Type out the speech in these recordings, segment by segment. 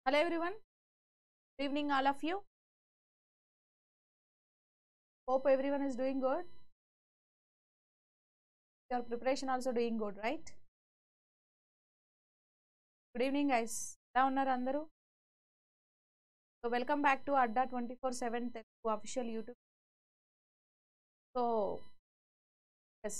Hello everyone. Good evening all of you. Hope everyone is doing good. Your preparation also doing good, right? Good evening guys ఎలా ఉన్నారు అందరూ so welcome back to Adda twenty four seven Telugu official YouTube so yes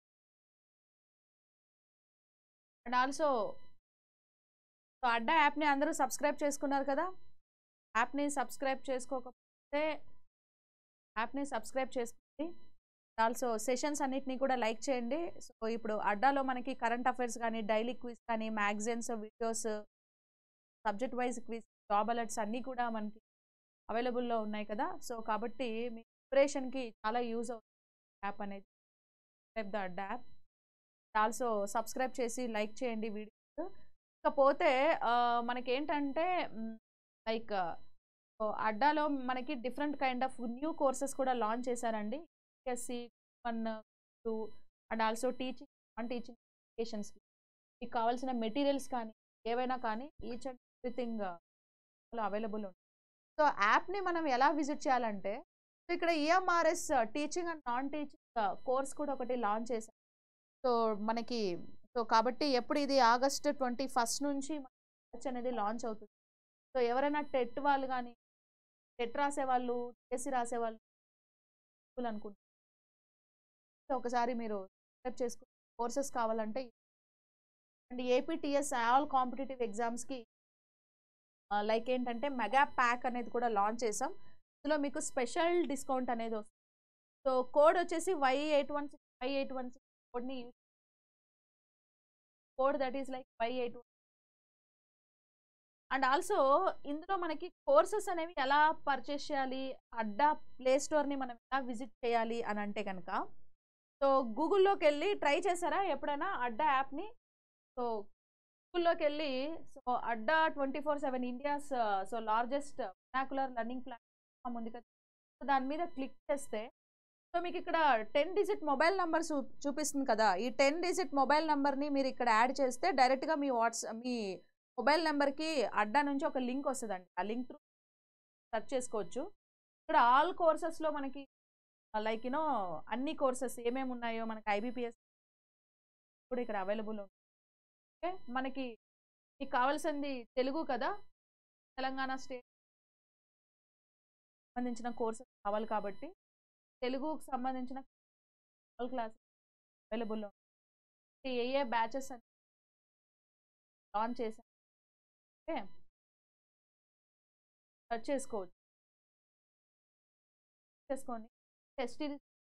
and also so Adda యాప్ని అందరూ subscribe చేసుకున్నారు కదా యాప్ని subscribe చేసుకోకపోతే యాప్ని సబ్స్క్రైబ్ చేసుకోండి ఆల్సో సెషన్స్ అన్నిటిని కూడా లైక్ చేయండి సో ఇప్పుడు అడ్డాలో మనకి కరెంట్ అఫైర్స్ కానీ డైలీ క్విజ్ కానీ magazines videos subject wise quiz job alerts అన్నీ కూడా మనకి అవైలబుల్లో ఉన్నాయి కదా సో కాబట్టి మీ ప్రిపరేషన్కి చాలా యూజ్ అవుతుంది యాప్ అనేది subscribe the Adda app also subscribe చేసి లైక్ చేయండి వీడియోస్ ఇకపోతే మనకి ఏంటంటే లైక్ అడ్డాలో మనకి different kind of new courses కూడా లాంచ్ చేశారండి SC one two and also teaching non teaching ఎడ్యుకేషన్స్కి మీకు కావాల్సిన మెటీరియల్స్ కానీ ఏవైనా కానీ ఈచ్ అండ్ ఎవ్రీథింగ్ అవైలబుల్ ఉంది సో యాప్ని మనం ఎలా విజిట్ చేయాలంటే సో ఇక్కడ EMRS teaching and non teaching course కూడా ఒకటి లాంచ్ చేశారు సో మనకి సో కాబట్టి ఎప్పుడు ఇది ఆగస్ట్ ట్వంటీ ఫస్ట్ నుంచి బ్యాచ్ అనేది లాంచ్ అవుతుంది సో ఎవరైనా టెట్ వాళ్ళు కానీ టెట్ రాసే వాళ్ళు చేసి రాసే వాళ్ళు అనుకుంటున్నారు సో ఒకసారి మీరు సబ్స్క్రైబ్ చేసుకుని కోర్సెస్ కావాలంటే అండ్ ఏపీటీఎస్ ఆల్ కాంపిటేటివ్ ఎగ్జామ్స్కి లైక్ ఏంటంటే మెగా ప్యాక్ అనేది కూడా లాంచ్ చేసాం ఇందులో మీకు స్పెషల్ డిస్కౌంట్ అనేది వస్తుంది సో కోడ్ వచ్చేసి Y eight one six Y eight one six కోడ్ని use code that is like Y eight one and also ఇందులో మనకి కోర్సెస్ అనేవి ఎలా పర్చేస్ చేయాలి అడ్డా ప్లే స్టోర్ని మనం ఎలా విజిట్ చేయాలి అని అంటే కనుక సో గూగుల్లోకి వెళ్ళి ట్రై చేశారా ఎప్పుడైనా అడ్డా యాప్ని సో గూగుల్లోకి వెళ్ళి so Adda twenty four seven India's so largest vernacular learning platform ఉంది కదా సో దాని మీద క్లిక్ చేస్తే సో మీకు ఇక్కడ టెన్ డిజిట్ మొబైల్ నెంబర్ చూ చూపిస్తుంది కదా ఈ టెన్ డిజిట్ మొబైల్ నెంబర్ని మీరు ఇక్కడ యాడ్ చేస్తే డైరెక్ట్గా మీ వాట్సాప్ మీ మొబైల్ నెంబర్కి అడ్డా నుంచి ఒక లింక్ వస్తుందండి ఆ లింక్ త్రూ సెర్చ్ చేసుకోవచ్చు ఇక్కడ ఆల్ కోర్సెస్లో మనకి లైక్ యూనో అన్ని కోర్సెస్ ఏమేమి ఉన్నాయో మనకి ఐబీపీఎస్ కూడా ఇక్కడ అవైలబుల్ ఉంది ఓకే మనకి మీకు కావాల్సింది తెలుగు కదా తెలంగాణ స్టేట్ సంబంధించిన కోర్సెస్ కావాలి కాబట్టి తెలుగుకు సంబంధించిన ఆల్ క్లాసెస్ అవైలబుల్లో ఉంటాయి ఏ ఏ బ్యాచెస్ అని లాంచ్ చేశాను ఓకే సెర్చ్ చేసుకోవచ్చు చేసుకోండి టెస్ట్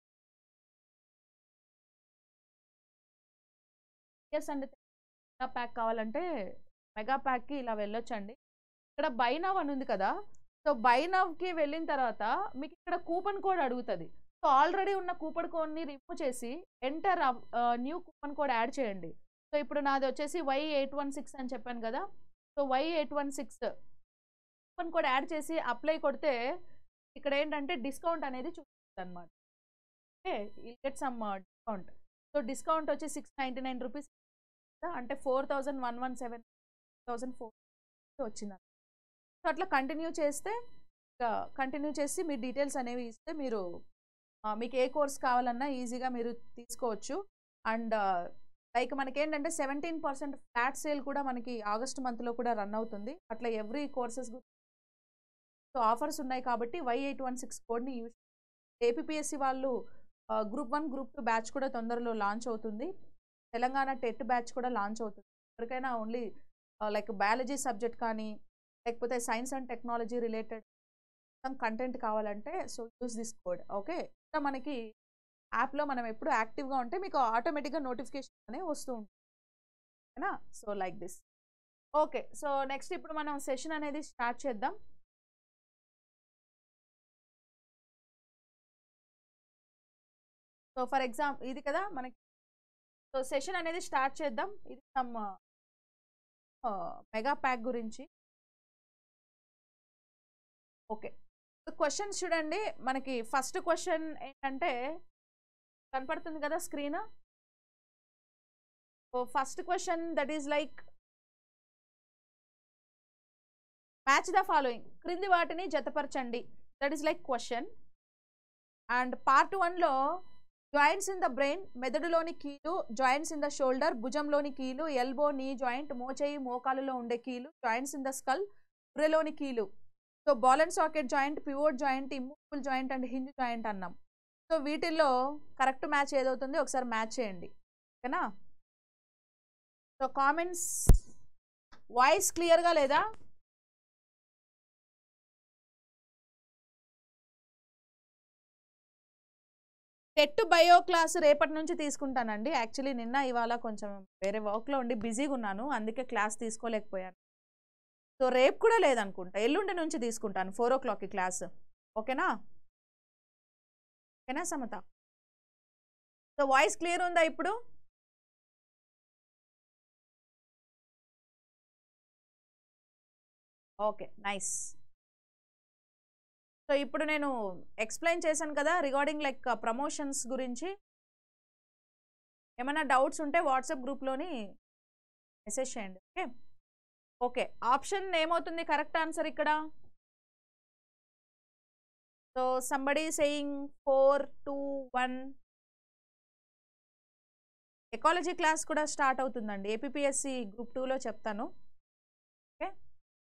ఎస్ అండి మెగా ప్యాక్ కావాలంటే మెగా ప్యాక్కి ఇలా వెళ్ళొచ్చండి ఇక్కడ బై నవ్ అని ఉంది కదా సో బై నవ్కి వెళ్ళిన తర్వాత మీకు ఇక్కడ కూపన్ కోడ్ అడుగుతుంది సో ఆల్రెడీ ఉన్న కూపన్ కోడ్ని రిమూవ్ చేసి enter new coupon code add చేయండి సో ఇప్పుడు నాది వచ్చేసి వై ఎయిట్ వన్ సిక్స్ అని చెప్పాను కదా so Y eight one six coupon code add చేసి అప్లై కొడితే ఇక్కడ ఏంటంటే డిస్కౌంట్ అనేది చూపిస్తుంది అనమాట okay will get some discount so discount వచ్చి సిక్స్ నైంటీ నైన్ రూపీస్ అంటే four thousand one one seven thousand four వచ్చింది సో అట్లా కంటిన్యూ చేస్తే కంటిన్యూ చేసి మీ డీటెయిల్స్ అనేవి ఇస్తే మీరు మీకు ఏ కోర్స్ కావాలన్నా ఈజీగా మీరు తీసుకోవచ్చు అండ్ లైక్ మనకి ఏంటంటే సెవెంటీన్ పర్సెంట్ ఫ్లాట్ సేల్ కూడా మనకి ఆగస్ట్ మంత్లో కూడా రన్ అవుతుంది అట్లా ఎవ్రీ కోర్సెస్ సో ఆఫర్స్ ఉన్నాయి కాబట్టి వై ఎయిట్ వన్ సిక్స్ కోడ్ని యూజ్ ఏపీఎస్సి వాళ్ళు group one group two batch కూడా తొందరలో లాంచ్ అవుతుంది తెలంగాణ టెట్ బ్యాచ్ కూడా లాంచ్ అవుతుంది ఎవరికైనా ఓన్లీ లైక్ బయాలజీ సబ్జెక్ట్ కానీ లేకపోతే science and technology related content కావాలంటే so use this code okay ఇట్లా మనకి యాప్లో మనం ఎప్పుడు యాక్టివ్గా ఉంటే మీకు ఆటోమేటిక్గా నోటిఫికేషన్ అనేవి వస్తూ ఉంటుంది ఓకేనా so like this okay so next ఇప్పుడు మనం సెషన్ అనేది స్టార్ట్ చేద్దాం సో ఫర్ ఎగ్జామ్ ఇది కదా మనకి సో సెషన్ అనేది స్టార్ట్ చేద్దాం ఇది సమ్ మెగా ప్యాక్ గురించి ఓకే క్వశ్చన్స్ చూడండి మనకి ఫస్ట్ క్వశ్చన్ ఏంటంటే కనపడుతుంది కదా screen first question that is like match the following క్రింది వాటిని జతపరచండి that is like question and part వన్లో జాయింట్స్ ఇన్ ద బ్రెయిన్ మెదడులోని కీలు జాయింట్స్ ఇన్ ద షోల్డర్ భుజంలోని కీలు ఎల్బో నీ జాయింట్ మోచేయి మోకాలులో ఉండే కీలు జాయింట్స్ ఇన్ ద స్కల్ బుర్రెలోని కీలు so ball and socket joint pivot joint immovable joint and hinge joint అన్నాం సో వీటిల్లో కరెక్ట్ మ్యాచ్ ఏదవుతుంది ఒకసారి మ్యాచ్ చేయండి ఓకేనా సో కామెంట్స్ వాయిస్ క్లియర్గా లేదా టెట్ బయో క్లాస్ రేపటి నుంచి తీసుకుంటానండి యాక్చువల్లీ నిన్న ఇవాళ కొంచెం వేరే వర్క్లో ఉండి బిజీగా ఉన్నాను అందుకే క్లాస్ తీసుకోలేకపోయాను సో రేపు కూడా లేదనుకుంటా ఎల్లుండి నుంచి తీసుకుంటాను ఫోర్ ఓ క్లాక్కి క్లాస్ ఓకేనా ఓకేనా సమత సో వాయిస్ క్లియర్ ఉందా ఇప్పుడు ఓకే నైస్ సో ఇప్పుడు నేను ఎక్స్ప్లెయిన్ చేశాను కదా రిగార్డింగ్ లైక్ ప్రమోషన్స్ గురించి ఏమైనా డౌట్స్ ఉంటే వాట్సాప్ గ్రూప్లోని మెసేజ్ చేయండి ఓకే ఓకే ఆప్షన్ ఏమవుతుంది కరెక్ట్ ఆన్సర్ ఇక్కడ so somebody saying four two one ecology class కూడా స్టార్ట్ అవుతుందండి ఏపీఎస్సి గ్రూప్ టూలో చెప్తాను okay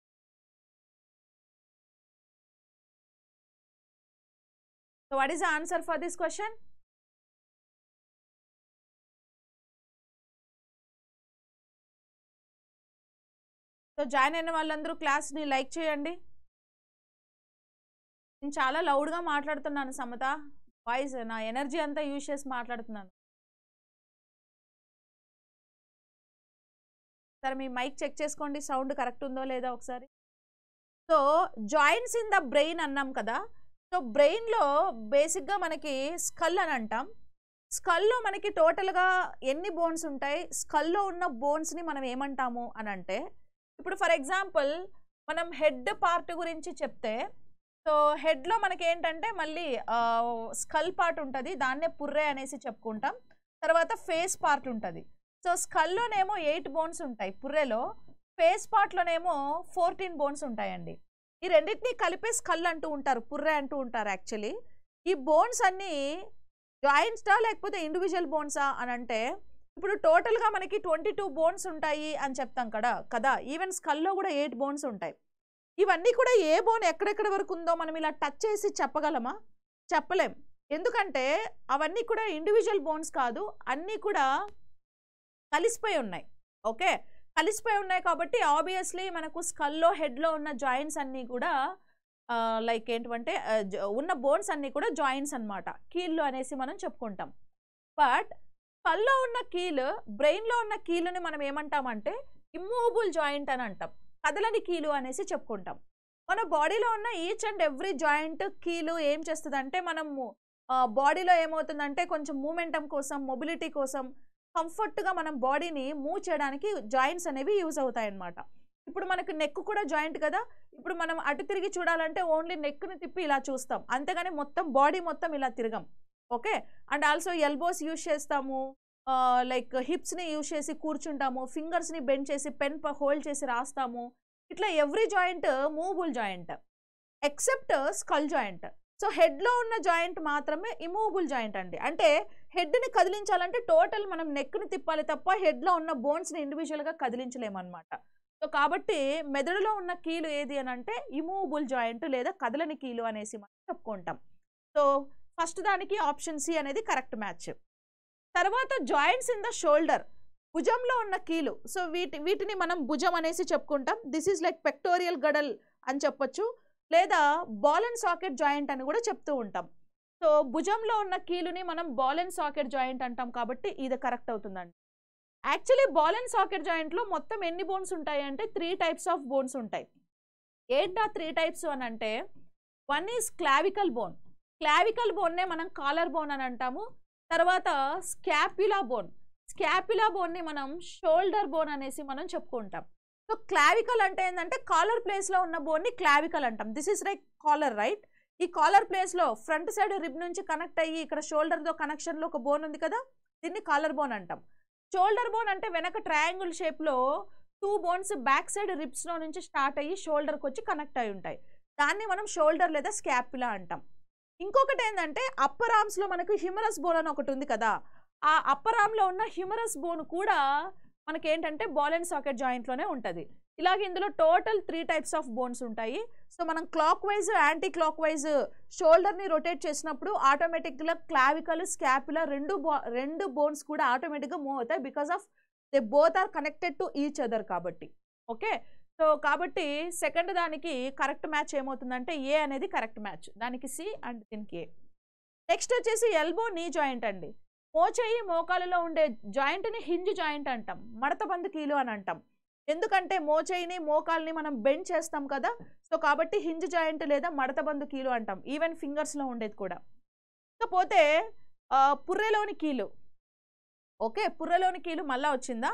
so what is the answer for this question so join అయిన వాళ్ళందరూ క్లాస్ని లైక్ చేయండి నేను చాలా లౌడ్గా మాట్లాడుతున్నాను సమత వాయిస్ నా ఎనర్జీ అంతా యూజ్ చేసి మాట్లాడుతున్నాను సరే మీ మైక్ చెక్ చేసుకోండి సౌండ్ కరెక్ట్ ఉందో లేదో ఒకసారి so joints in the brain అన్నాం కదా సో బ్రెయిన్లో బేసిక్గా మనకి స్కల్ అని అంటాం స్కల్లో మనకి టోటల్గా ఎన్ని బోన్స్ ఉంటాయి స్కల్లో ఉన్న బోన్స్ని మనం ఏమంటాము అని అంటే ఇప్పుడు ఫర్ ఎగ్జాంపుల్ మనం హెడ్ పార్ట్ గురించి చెప్తే సో హెడ్లో మనకి ఏంటంటే మళ్ళీ స్కల్ పార్ట్ ఉంటుంది దాన్నే పుర్రే అనేసి చెప్పుకుంటాం తర్వాత ఫేస్ పార్ట్ ఉంటుంది సో స్కల్లోనేమో ఎయిట్ బోన్స్ ఉంటాయి పుర్రెలో ఫేస్ పార్ట్లోనేమో ఫోర్టీన్ బోన్స్ ఉంటాయండి ఈ రెండింటిని కలిపే స్కల్ అంటూ ఉంటారు పుర్రె అంటూ ఉంటారు యాక్చువల్లీ ఈ బోన్స్ అన్నీ జాయింట్సా లేకపోతే ఇండివిజువల్ బోన్సా అని అంటే ఇప్పుడు టోటల్గా మనకి ట్వంటీ టూ బోన్స్ ఉంటాయి అని చెప్తాం కదా కదా ఈవెన్ స్కల్లో కూడా ఎయిట్ బోన్స్ ఉంటాయి ఇవన్నీ కూడా ఏ బోన్ ఎక్కడెక్కడ వరకు ఉందో మనం ఇలా టచ్ చేసి చెప్పగలమా చెప్పలేం ఎందుకంటే అవన్నీ కూడా ఇండివిజువల్ బోన్స్ కాదు అన్నీ కూడా కలిసిపోయి ఉన్నాయి ఓకే కలిసిపోయి ఉన్నాయి కాబట్టి ఆబ్వియస్లీ మనకు స్కల్లో హెడ్లో ఉన్న జాయింట్స్ అన్నీ కూడా లైక్ ఏంటంటే ఉన్న బోన్స్ అన్నీ కూడా జాయింట్స్ అనమాట కీళ్ళు అనేసి మనం చెప్పుకుంటాం బట్ స్కల్లో ఉన్న కీలు బ్రెయిన్లో ఉన్న కీలుని మనం ఏమంటామంటే ఇమ్మూవబుల్ జాయింట్ అని అంటాం కదలని కీలు అనేసి చెప్పుకుంటాం మన బాడీలో ఉన్న ఈచ్ అండ్ ఎవ్రీ జాయింట్ కీలు ఏం చేస్తుందంటే మనము బాడీలో ఏమవుతుందంటే కొంచెం మూమెంటం కోసం మొబిలిటీ కోసం కంఫర్ట్గా మనం బాడీని మూవ్ చేయడానికి జాయింట్స్ అనేవి యూజ్ అవుతాయి అన్నమాట ఇప్పుడు మనకు నెక్ కూడా జాయింట్ కదా ఇప్పుడు మనం అటు తిరిగి చూడాలంటే ఓన్లీ నెక్ని తిప్పి ఇలా చూస్తాం అంతేగాని మొత్తం బాడీ మొత్తం ఇలా తిరగం okay and also elbows use చేస్తాము లైక్ హిప్స్ని యూజ్ చేసి కూర్చుంటాము ఫింగర్స్ని బెండ్ చేసి పెన్ హోల్డ్ చేసి రాస్తాము ఇట్లా every joint movable joint except skull joint so హెడ్లో ఉన్న జాయింట్ మాత్రమే ఇమూవబుల్ జాయింట్ అండి అంటే హెడ్ని కదిలించాలంటే టోటల్ మనం నెక్ని తిప్పాలి తప్ప హెడ్లో ఉన్న బోన్స్ని ఇండివిజువల్గా కదిలించలేమన్నమాట సో కాబట్టి మెదడులో ఉన్న కీలు ఏది అని అంటే ఇమూవబుల్ జాయింట్ లేదా కదలని కీలు అనేసి మనం చెప్పుకుంటాం సో ఫస్ట్ దానికి ఆప్షన్ సి అనేది కరెక్ట్ మ్యాచ్ తర్వాత జాయింట్స్ ఇన్ ద షోల్డర్ భుజంలో ఉన్న కీలు సో వీటి వీటిని మనం భుజం అనేసి చెప్పుకుంటాం this is like pectoral girdle అని చెప్పొచ్చు లేదా బాల్ అండ్ సాకెట్ జాయింట్ అని కూడా చెప్తూ ఉంటాం సో భుజంలో ఉన్న కీలుని మనం బాల్ అండ్ సాకెట్ జాయింట్ అంటాం కాబట్టి ఇది కరెక్ట్ అవుతుందండి యాక్చువల్లీ బాల్ అండ్ సాకెట్ జాయింట్లో మొత్తం ఎన్ని బోన్స్ ఉంటాయి అంటే త్రీ టైప్స్ ఆఫ్ బోన్స్ ఉంటాయి ఏంటా త్రీ టైప్స్ అని అంటే one is clavicle bone clavicle బోన్నే మనం కాలర్ బోన్ అని అంటాము తర్వాత స్కాప్యులా బోన్ స్కాప్యులా బోన్ని మనం షోల్డర్ బోన్ అనేసి మనం చెప్పుకుంటాం సో క్లావికల్ అంటే ఏంటంటే కాలర్ ప్లేస్లో ఉన్న బోన్ని క్లావికల్ అంటాం this is right collar right ఈ కాలర్ ప్లేస్లో ఫ్రంట్ సైడ్ రిబ్ నుంచి కనెక్ట్ అయ్యి ఇక్కడ షోల్డర్తో కనెక్షన్లో ఒక బోన్ ఉంది కదా దీన్ని కాలర్ బోన్ అంటాం షోల్డర్ బోన్ అంటే వెనక ట్రయాంగిల్ షేప్లో టూ బోన్స్ బ్యాక్ సైడ్ రిప్స్లో నుంచి స్టార్ట్ అయ్యి షోల్డర్కి వచ్చి కనెక్ట్ అయి ఉంటాయి దాన్ని మనం షోల్డర్ లేదా స్కాపులా అంటాం ఇంకొకటి ఏంటంటే అప్పర్ ఆర్మ్స్లో మనకు హ్యూమరస్ బోన్ అని ఒకటి ఉంది కదా ఆ అప్పర్ ఆర్మ్లో ఉన్న హ్యూమరస్ బోన్ కూడా మనకి ఏంటంటే బాల్ అండ్ సాకెట్ జాయింట్లోనే ఉంటుంది ఇలాగే ఇందులో total three types of bones ఉంటాయి సో మనం clockwise anticlockwise షోల్డర్ని రొటేట్ చేసినప్పుడు ఆటోమేటిక్గా క్లావికల్ స్కాపులా రెండు బో రెండు బోన్స్ కూడా ఆటోమేటిక్గా మూవ్ అవుతాయి because of they both are connected to each other కాబట్టి ఓకే సో కాబట్టి సెకండ్ దానికి కరెక్ట్ మ్యాచ్ ఏమవుతుందంటే ఏ అనేది కరెక్ట్ మ్యాచ్ దానికి సి అండ్ దీనికి ఏ నెక్స్ట్ వచ్చేసి ఎల్బో నీ జాయింట్ అండి మోచేయి మోకాలలో ఉండే జాయింట్ని హింజ్ జాయింట్ అంటాం మడతబందు కీలు అని అంటాం ఎందుకంటే మోచేయిని మోకాల్ని మనం బెండ్ చేస్తాం కదా సో కాబట్టి హింజ్ జాయింట్ లేదా మడతబందు కీలు అంటాం ఈవెన్ ఫింగర్స్లో ఉండేది కూడా ఇకపోతే ఆ, పుర్రెలోని కీలు ఓకే పుర్రెలోని కీలు మళ్ళా వచ్చిందా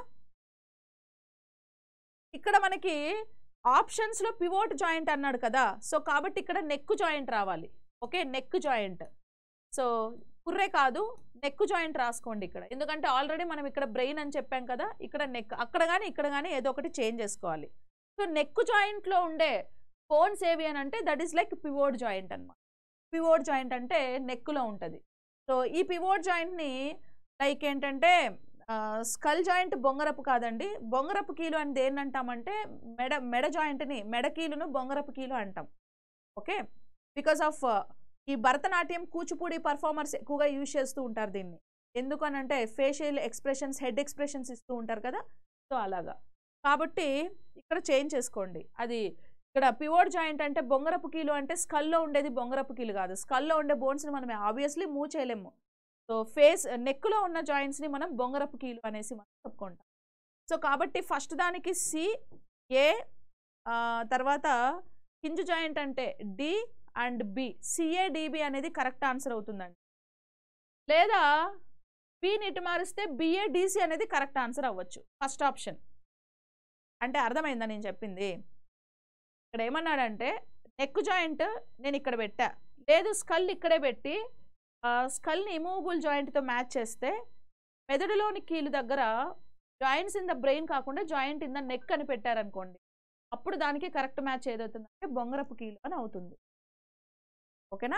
ఇక్కడ మనకి ఆప్షన్స్లో పివోట్ జాయింట్ అన్నాడు కదా సో కాబట్టి ఇక్కడ నెక్ జాయింట్ రావాలి ఓకే నెక్ జాయింట్ సో పుర్రే కాదు నెక్ జాయింట్ రాసుకోండి ఇక్కడ ఎందుకంటే ఆల్రెడీ మనం ఇక్కడ బ్రెయిన్ అని చెప్పాం కదా ఇక్కడ నెక్ అక్కడ కానీ ఇక్కడ కానీ ఏదో ఒకటి చేంజ్ చేసుకోవాలి సో నెక్ జాయింట్లో ఉండే బోన్స్ ఏవి అని అంటే that is like pivot joint అనమాట పివోట్ జాయింట్ అంటే నెక్లో ఉంటుంది సో ఈ పివోట్ జాయింట్ని లైక్ ఏంటంటే స్కల్ జాయింట్ బొంగరపు కాదండి బొంగరపు కీలు అని దేన్ని అంటామంటే మెడ మెడ జాయింట్ని మెడ కీలును బొంగరపు కీలు అంటాం ఓకే బికాస్ ఆఫ్ ఈ భరతనాట్యం కూచిపూడి పర్ఫార్మర్స్ ఎక్కువగా యూజ్ చేస్తూ ఉంటారు దీన్ని ఎందుకనంటే ఫేషియల్ ఎక్స్ప్రెషన్స్ హెడ్ ఎక్స్ప్రెషన్స్ ఇస్తూ ఉంటారు కదా సో అలాగా కాబట్టి ఇక్కడ చేంజ్ చేసుకోండి అది ఇక్కడ పివోట్ జాయింట్ అంటే బొంగరపు కీలు అంటే స్కల్లో ఉండేది బొంగరపు కీలు కాదు స్కల్లో ఉండే బోన్స్ని మనం ఆబ్వియస్లీ మూవ్ చేయలేము సో ఫేస్ నెక్లో ఉన్న జాయింట్స్ని మనం బొంగరపు కీలు అనేసి మనం చెప్పుకుంటాం సో కాబట్టి ఫస్ట్ దానికి సి ఏ ఆ, తర్వాత హింజ్ జాయింట్ అంటే డి అండ్ బి సిఏడిబి అనేది కరెక్ట్ ఆన్సర్ అవుతుందండి లేదా బిని ఇటు మారిస్తే బిఏడిసి అనేది కరెక్ట్ ఆన్సర్ అవ్వచ్చు ఫస్ట్ ఆప్షన్ అంటే అర్థమైందా నేను చెప్పింది ఇక్కడ ఏమన్నాడంటే నెక్ జాయింట్ నేను ఇక్కడ పెట్టా లేదు స్కల్ ఇక్కడే పెట్టి స్కల్ని ఇమూవబుల్ జాయింట్తో మ్యాచ్ చేస్తే మెదడులోని కీలు దగ్గర జాయింట్స్ ఇన్ ద బ్రెయిన్ కాకుండా జాయింట్ ఇన్ ద నెక్ అని పెట్టారనుకోండి అప్పుడు దానికి కరెక్ట్ మ్యాచ్ ఏదవుతుందంటే బొంగరపు కీలు అని అవుతుంది ఓకేనా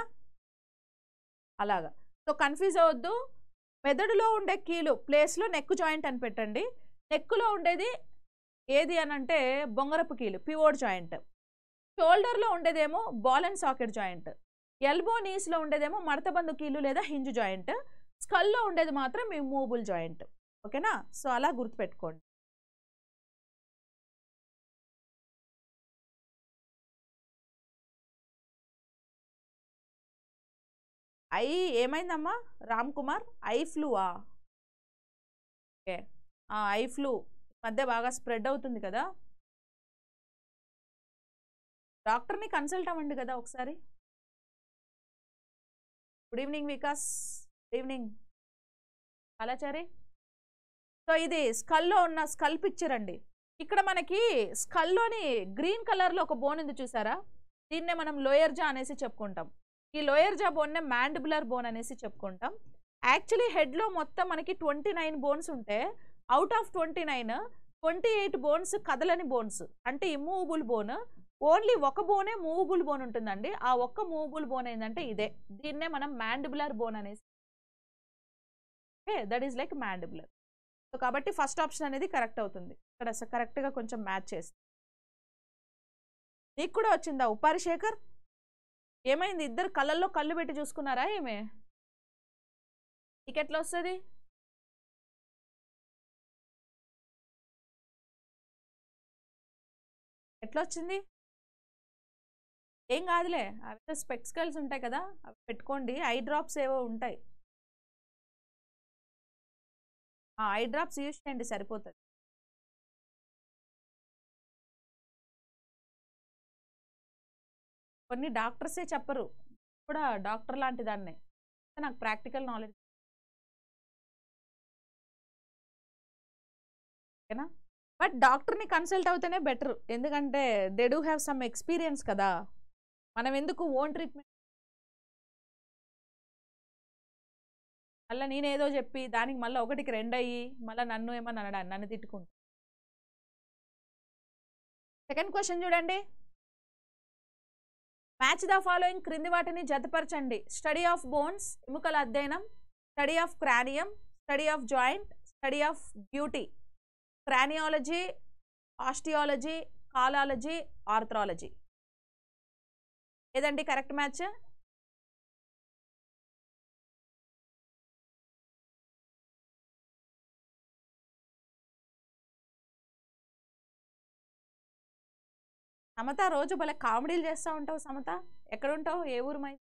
అలాగా సో కన్ఫ్యూజ్ అవ్వద్దు మెదడులో ఉండే కీలు ప్లేస్లో నెక్ జాయింట్ అని పెట్టండి నెక్కులో ఉండేది ఏది అని అంటే బొంగరపు కీలు పివోడ్ జాయింట్ షోల్డర్లో ఉండేదేమో ball and socket joint elbow నీస్లో ఉండేదేమో మడతబందు కీలు లేదా హింజ్ జాయింట్ స్కల్లో ఉండేది మాత్రం మీ మూవబుల్ జాయింట్ ఓకేనా సో అలా గుర్తుపెట్టుకోండి ఐ ఏమైందమ్మా రామ్ కుమార్ ఐ ఫ్లూవా ఓకే ఐ ఫ్లూ మధ్య బాగా స్ప్రెడ్ అవుతుంది కదా డాక్టర్ని కన్సల్ట్ అవ్వండి కదా ఒకసారి good evening Vikas good evening Alachari so ఇది స్కల్లో ఉన్న స్కల్ పిక్చర్ అండి ఇక్కడ మనకి స్కల్లోని గ్రీన్ కలర్లో ఒక బోన్ ఉంది చూసారా దీన్నే మనం లోయర్ జా అనేసి చెప్పుకుంటాం ఈ లోయర్ జా బోన్నే మ్యాండిబులర్ బోన్ అనేసి చెప్పుకుంటాం యాక్చువల్లీ హెడ్లో మొత్తం మనకి ట్వంటీ నైన్ బోన్స్ ఉంటే out of twenty nine twenty eight bones కదలని బోన్స్ అంటే ఇమ్మూవబుల్ బోన్ ఓన్లీ ఒక బోనే మూవబుల్ బోన్ ఉంటుందండి ఆ ఒక్క మూవబుల్ బోన్ ఏంటంటే ఇదే దీన్నే మనం మ్యాండిబులర్ బోన్ అనేసి okay that is like mandibular so కాబట్టి ఫస్ట్ ఆప్షన్ అనేది కరెక్ట్ అవుతుంది ఇక్కడ కరెక్ట్గా కొంచెం మ్యాచ్ చేస్తుంది నీకు కూడా వచ్చిందా ఉపారి శేఖర్ ఏమైంది ఇద్దరు కళ్ళల్లో కళ్ళు పెట్టి చూసుకున్నారా ఏమే నీకు ఎట్లా వస్తుంది ఎట్లా వచ్చింది ఏం కాదులే అవి స్పెక్స్కల్స్ ఉంటాయి కదా అవి పెట్టుకోండి ఐ డ్రాప్స్ ఏవో ఉంటాయి ఆ ఐ డ్రాప్స్ యూజ్ చేయండి సరిపోతుంది కొన్ని డాక్టర్సే చెప్పరు కూడా డాక్టర్ లాంటి దాన్నే నాకు ప్రాక్టికల్ నాలెడ్జ్ ఓకేనా బట్ డాక్టర్ని కన్సల్ట్ అవుతేనే బెటర్ ఎందుకంటే they do have some experience కదా మనం ఎందుకు ఓన్ ట్రీట్మెంట్ మళ్ళీ నేనేదో చెప్పి దానికి మళ్ళీ ఒకటికి రెండు అయ్యి మళ్ళీ నన్ను ఏమన్నా అనడా నన్ను తిట్టుకుంటా సెకండ్ క్వశ్చన్ చూడండి మ్యాచ్ ద ఫాలోయింగ్ క్రింది వాటిని జతపరచండి స్టడీ ఆఫ్ బోన్స్ ఎముకల అధ్యయనం study of cranium study of joint study of beauty craniology osteology calology arthrology ఏదండి కరెక్ట్ మ్యాచ్ సమత రోజు భలే కామెడీలు చేస్తూ ఉంటావు సమత ఎక్కడ ఉంటావు ఏ ఊరు మై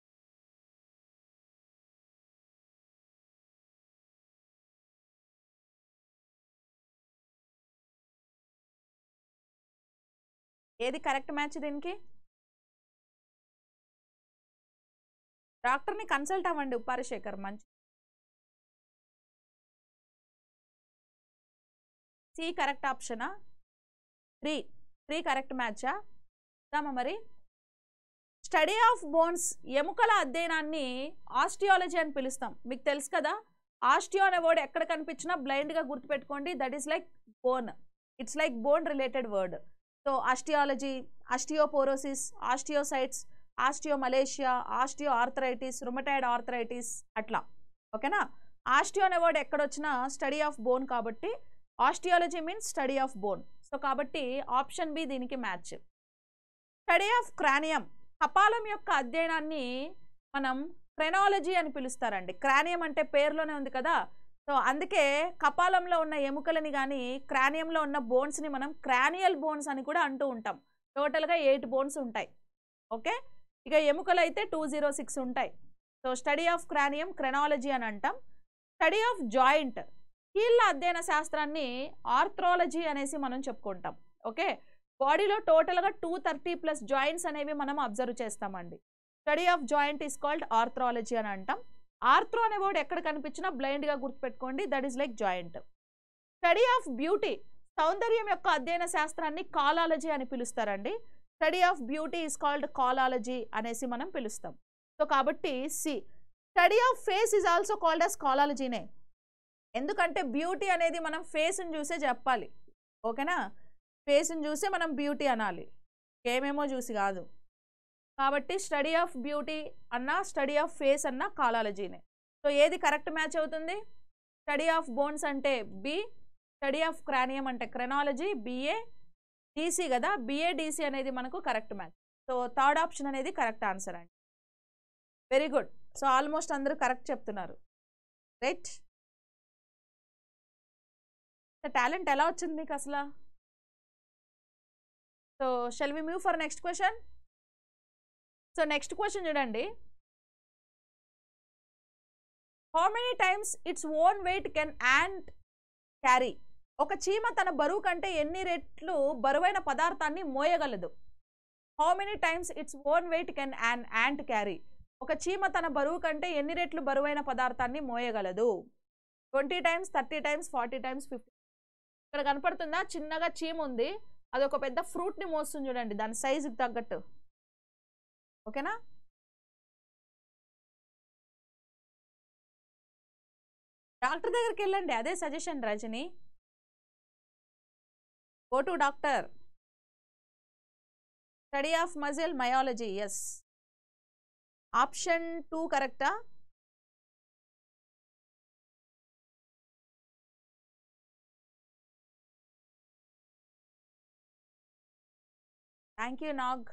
ఏది కరెక్ట్ మ్యాచ్ దీనికి డాక్టర్ని కన్సల్ట్ అవ్వండి ఉపారిశేఖర్ మంచి సి కరెక్ట్ ఆప్షనా త్రీ త్రీ కరెక్ట్ మ్యాచా చూద్దామా మరి స్టడీ ఆఫ్ బోన్స్ ఎముకల అధ్యయనాన్ని ఆస్టియాలజీ అని పిలుస్తాం మీకు తెలుసు కదా ఆస్టియో అనే వర్డ్ ఎక్కడ కనిపించినా బ్లైండ్గా గుర్తుపెట్టుకోండి that is like bone it's like bone related word so osteology osteoporosis osteocytes osteomalacia osteoarthritis rheumatoid arthritis అట్లా ఓకేనా ఆస్టియో అనే వర్డ్ ఎక్కడొచ్చినా స్టడీ ఆఫ్ బోన్ కాబట్టి osteology means study of bone so కాబట్టి ఆప్షన్ బి దీనికి match study of cranium కపాలం యొక్క అధ్యయనాన్ని మనం క్రెనాలజీ అని పిలుస్తారండి క్రానియం అంటే పేరులోనే ఉంది కదా సో అందుకే కపాలంలో ఉన్న ఎముకలని కానీ క్రానియంలో ఉన్న బోన్స్ని మనం క్రానియల్ బోన్స్ అని కూడా అంటూ ఉంటాం టోటల్గా ఎయిట్ బోన్స్ ఉంటాయి ఓకే ఇక ఎముకలు అయితే టూ జీరో సిక్స్ ఉంటాయి so study of cranium craniology అని అంటాం స్టడీ ఆఫ్ జాయింట్ కీళ్ళ అధ్యయన శాస్త్రాన్ని ఆర్థ్రాలజీ అనేసి మనం చెప్పుకుంటాం ఓకే బాడీలో టోటల్గా టూ థర్టీ ప్లస్ జాయింట్స్ అనేవి మనం అబ్జర్వ్ చేస్తామండి study of joint is called arthrology అని అంటాం ఆర్థ్రో అనే వర్డ్ ఎక్కడ కనిపించినా బ్లైండ్గా గుర్తుపెట్టుకోండి that is like joint study of beauty సౌందర్యం యొక్క అధ్యయన శాస్త్రాన్ని కాలాలజీ అని పిలుస్తారండి study of beauty is called kalology అనేసి మనం పిలుస్తాం సో కాబట్టి C study of face is also called as కాలాలజీనే ఎందుకంటే బ్యూటీ అనేది మనం ఫేస్ని చూసే చెప్పాలి ఓకేనా ఫేస్ని చూసే మనం బ్యూటీ అనాలి ఏమేమో చూసి కాదు కాబట్టి స్టడీ ఆఫ్ బ్యూటీ అన్న స్టడీ ఆఫ్ ఫేస్ అన్న కాలాలజీనే సో ఏది కరెక్ట్ మ్యాచ్ అవుతుంది స్టడీ ఆఫ్ బోన్స్ అంటే బి స్టడీ ఆఫ్ క్రానియం అంటే క్రెనాలజీ బిఏ డీసీ కదా బిఏ డీసీ అనేది మనకు correct match so third option అనేది కరెక్ట్ ఆన్సర్ అండి వెరీ గుడ్ సో ఆల్మోస్ట్ అందరూ కరెక్ట్ చెప్తున్నారు రైట్ టాలెంట్ ఎలా వచ్చింది మీకు అసలు so shall we move for next question so next question చూడండి how many times its own weight can an carry ఒక చీమ తన బరువు కంటే ఎన్ని రెట్లు బరువైన పదార్థాన్ని మోయగలదు how many times its own weight can an ant carry ఒక చీమ తన బరువు కంటే ఎన్ని రెట్లు బరువైన పదార్థాన్ని మోయగలదు twenty times thirty times forty times fifty ఇక్కడ కనపడుతుందా చిన్నగా చీమ ఉంది అది ఒక పెద్ద ఫ్రూట్ని మోస్తుంది చూడండి దాని సైజుకి తగ్గట్టు ఓకేనా డాక్టర్ దగ్గరికి వెళ్ళండి అదే suggestion Rajani go to doctor study of muscle myology yes option two కరెక్టా thank you Nag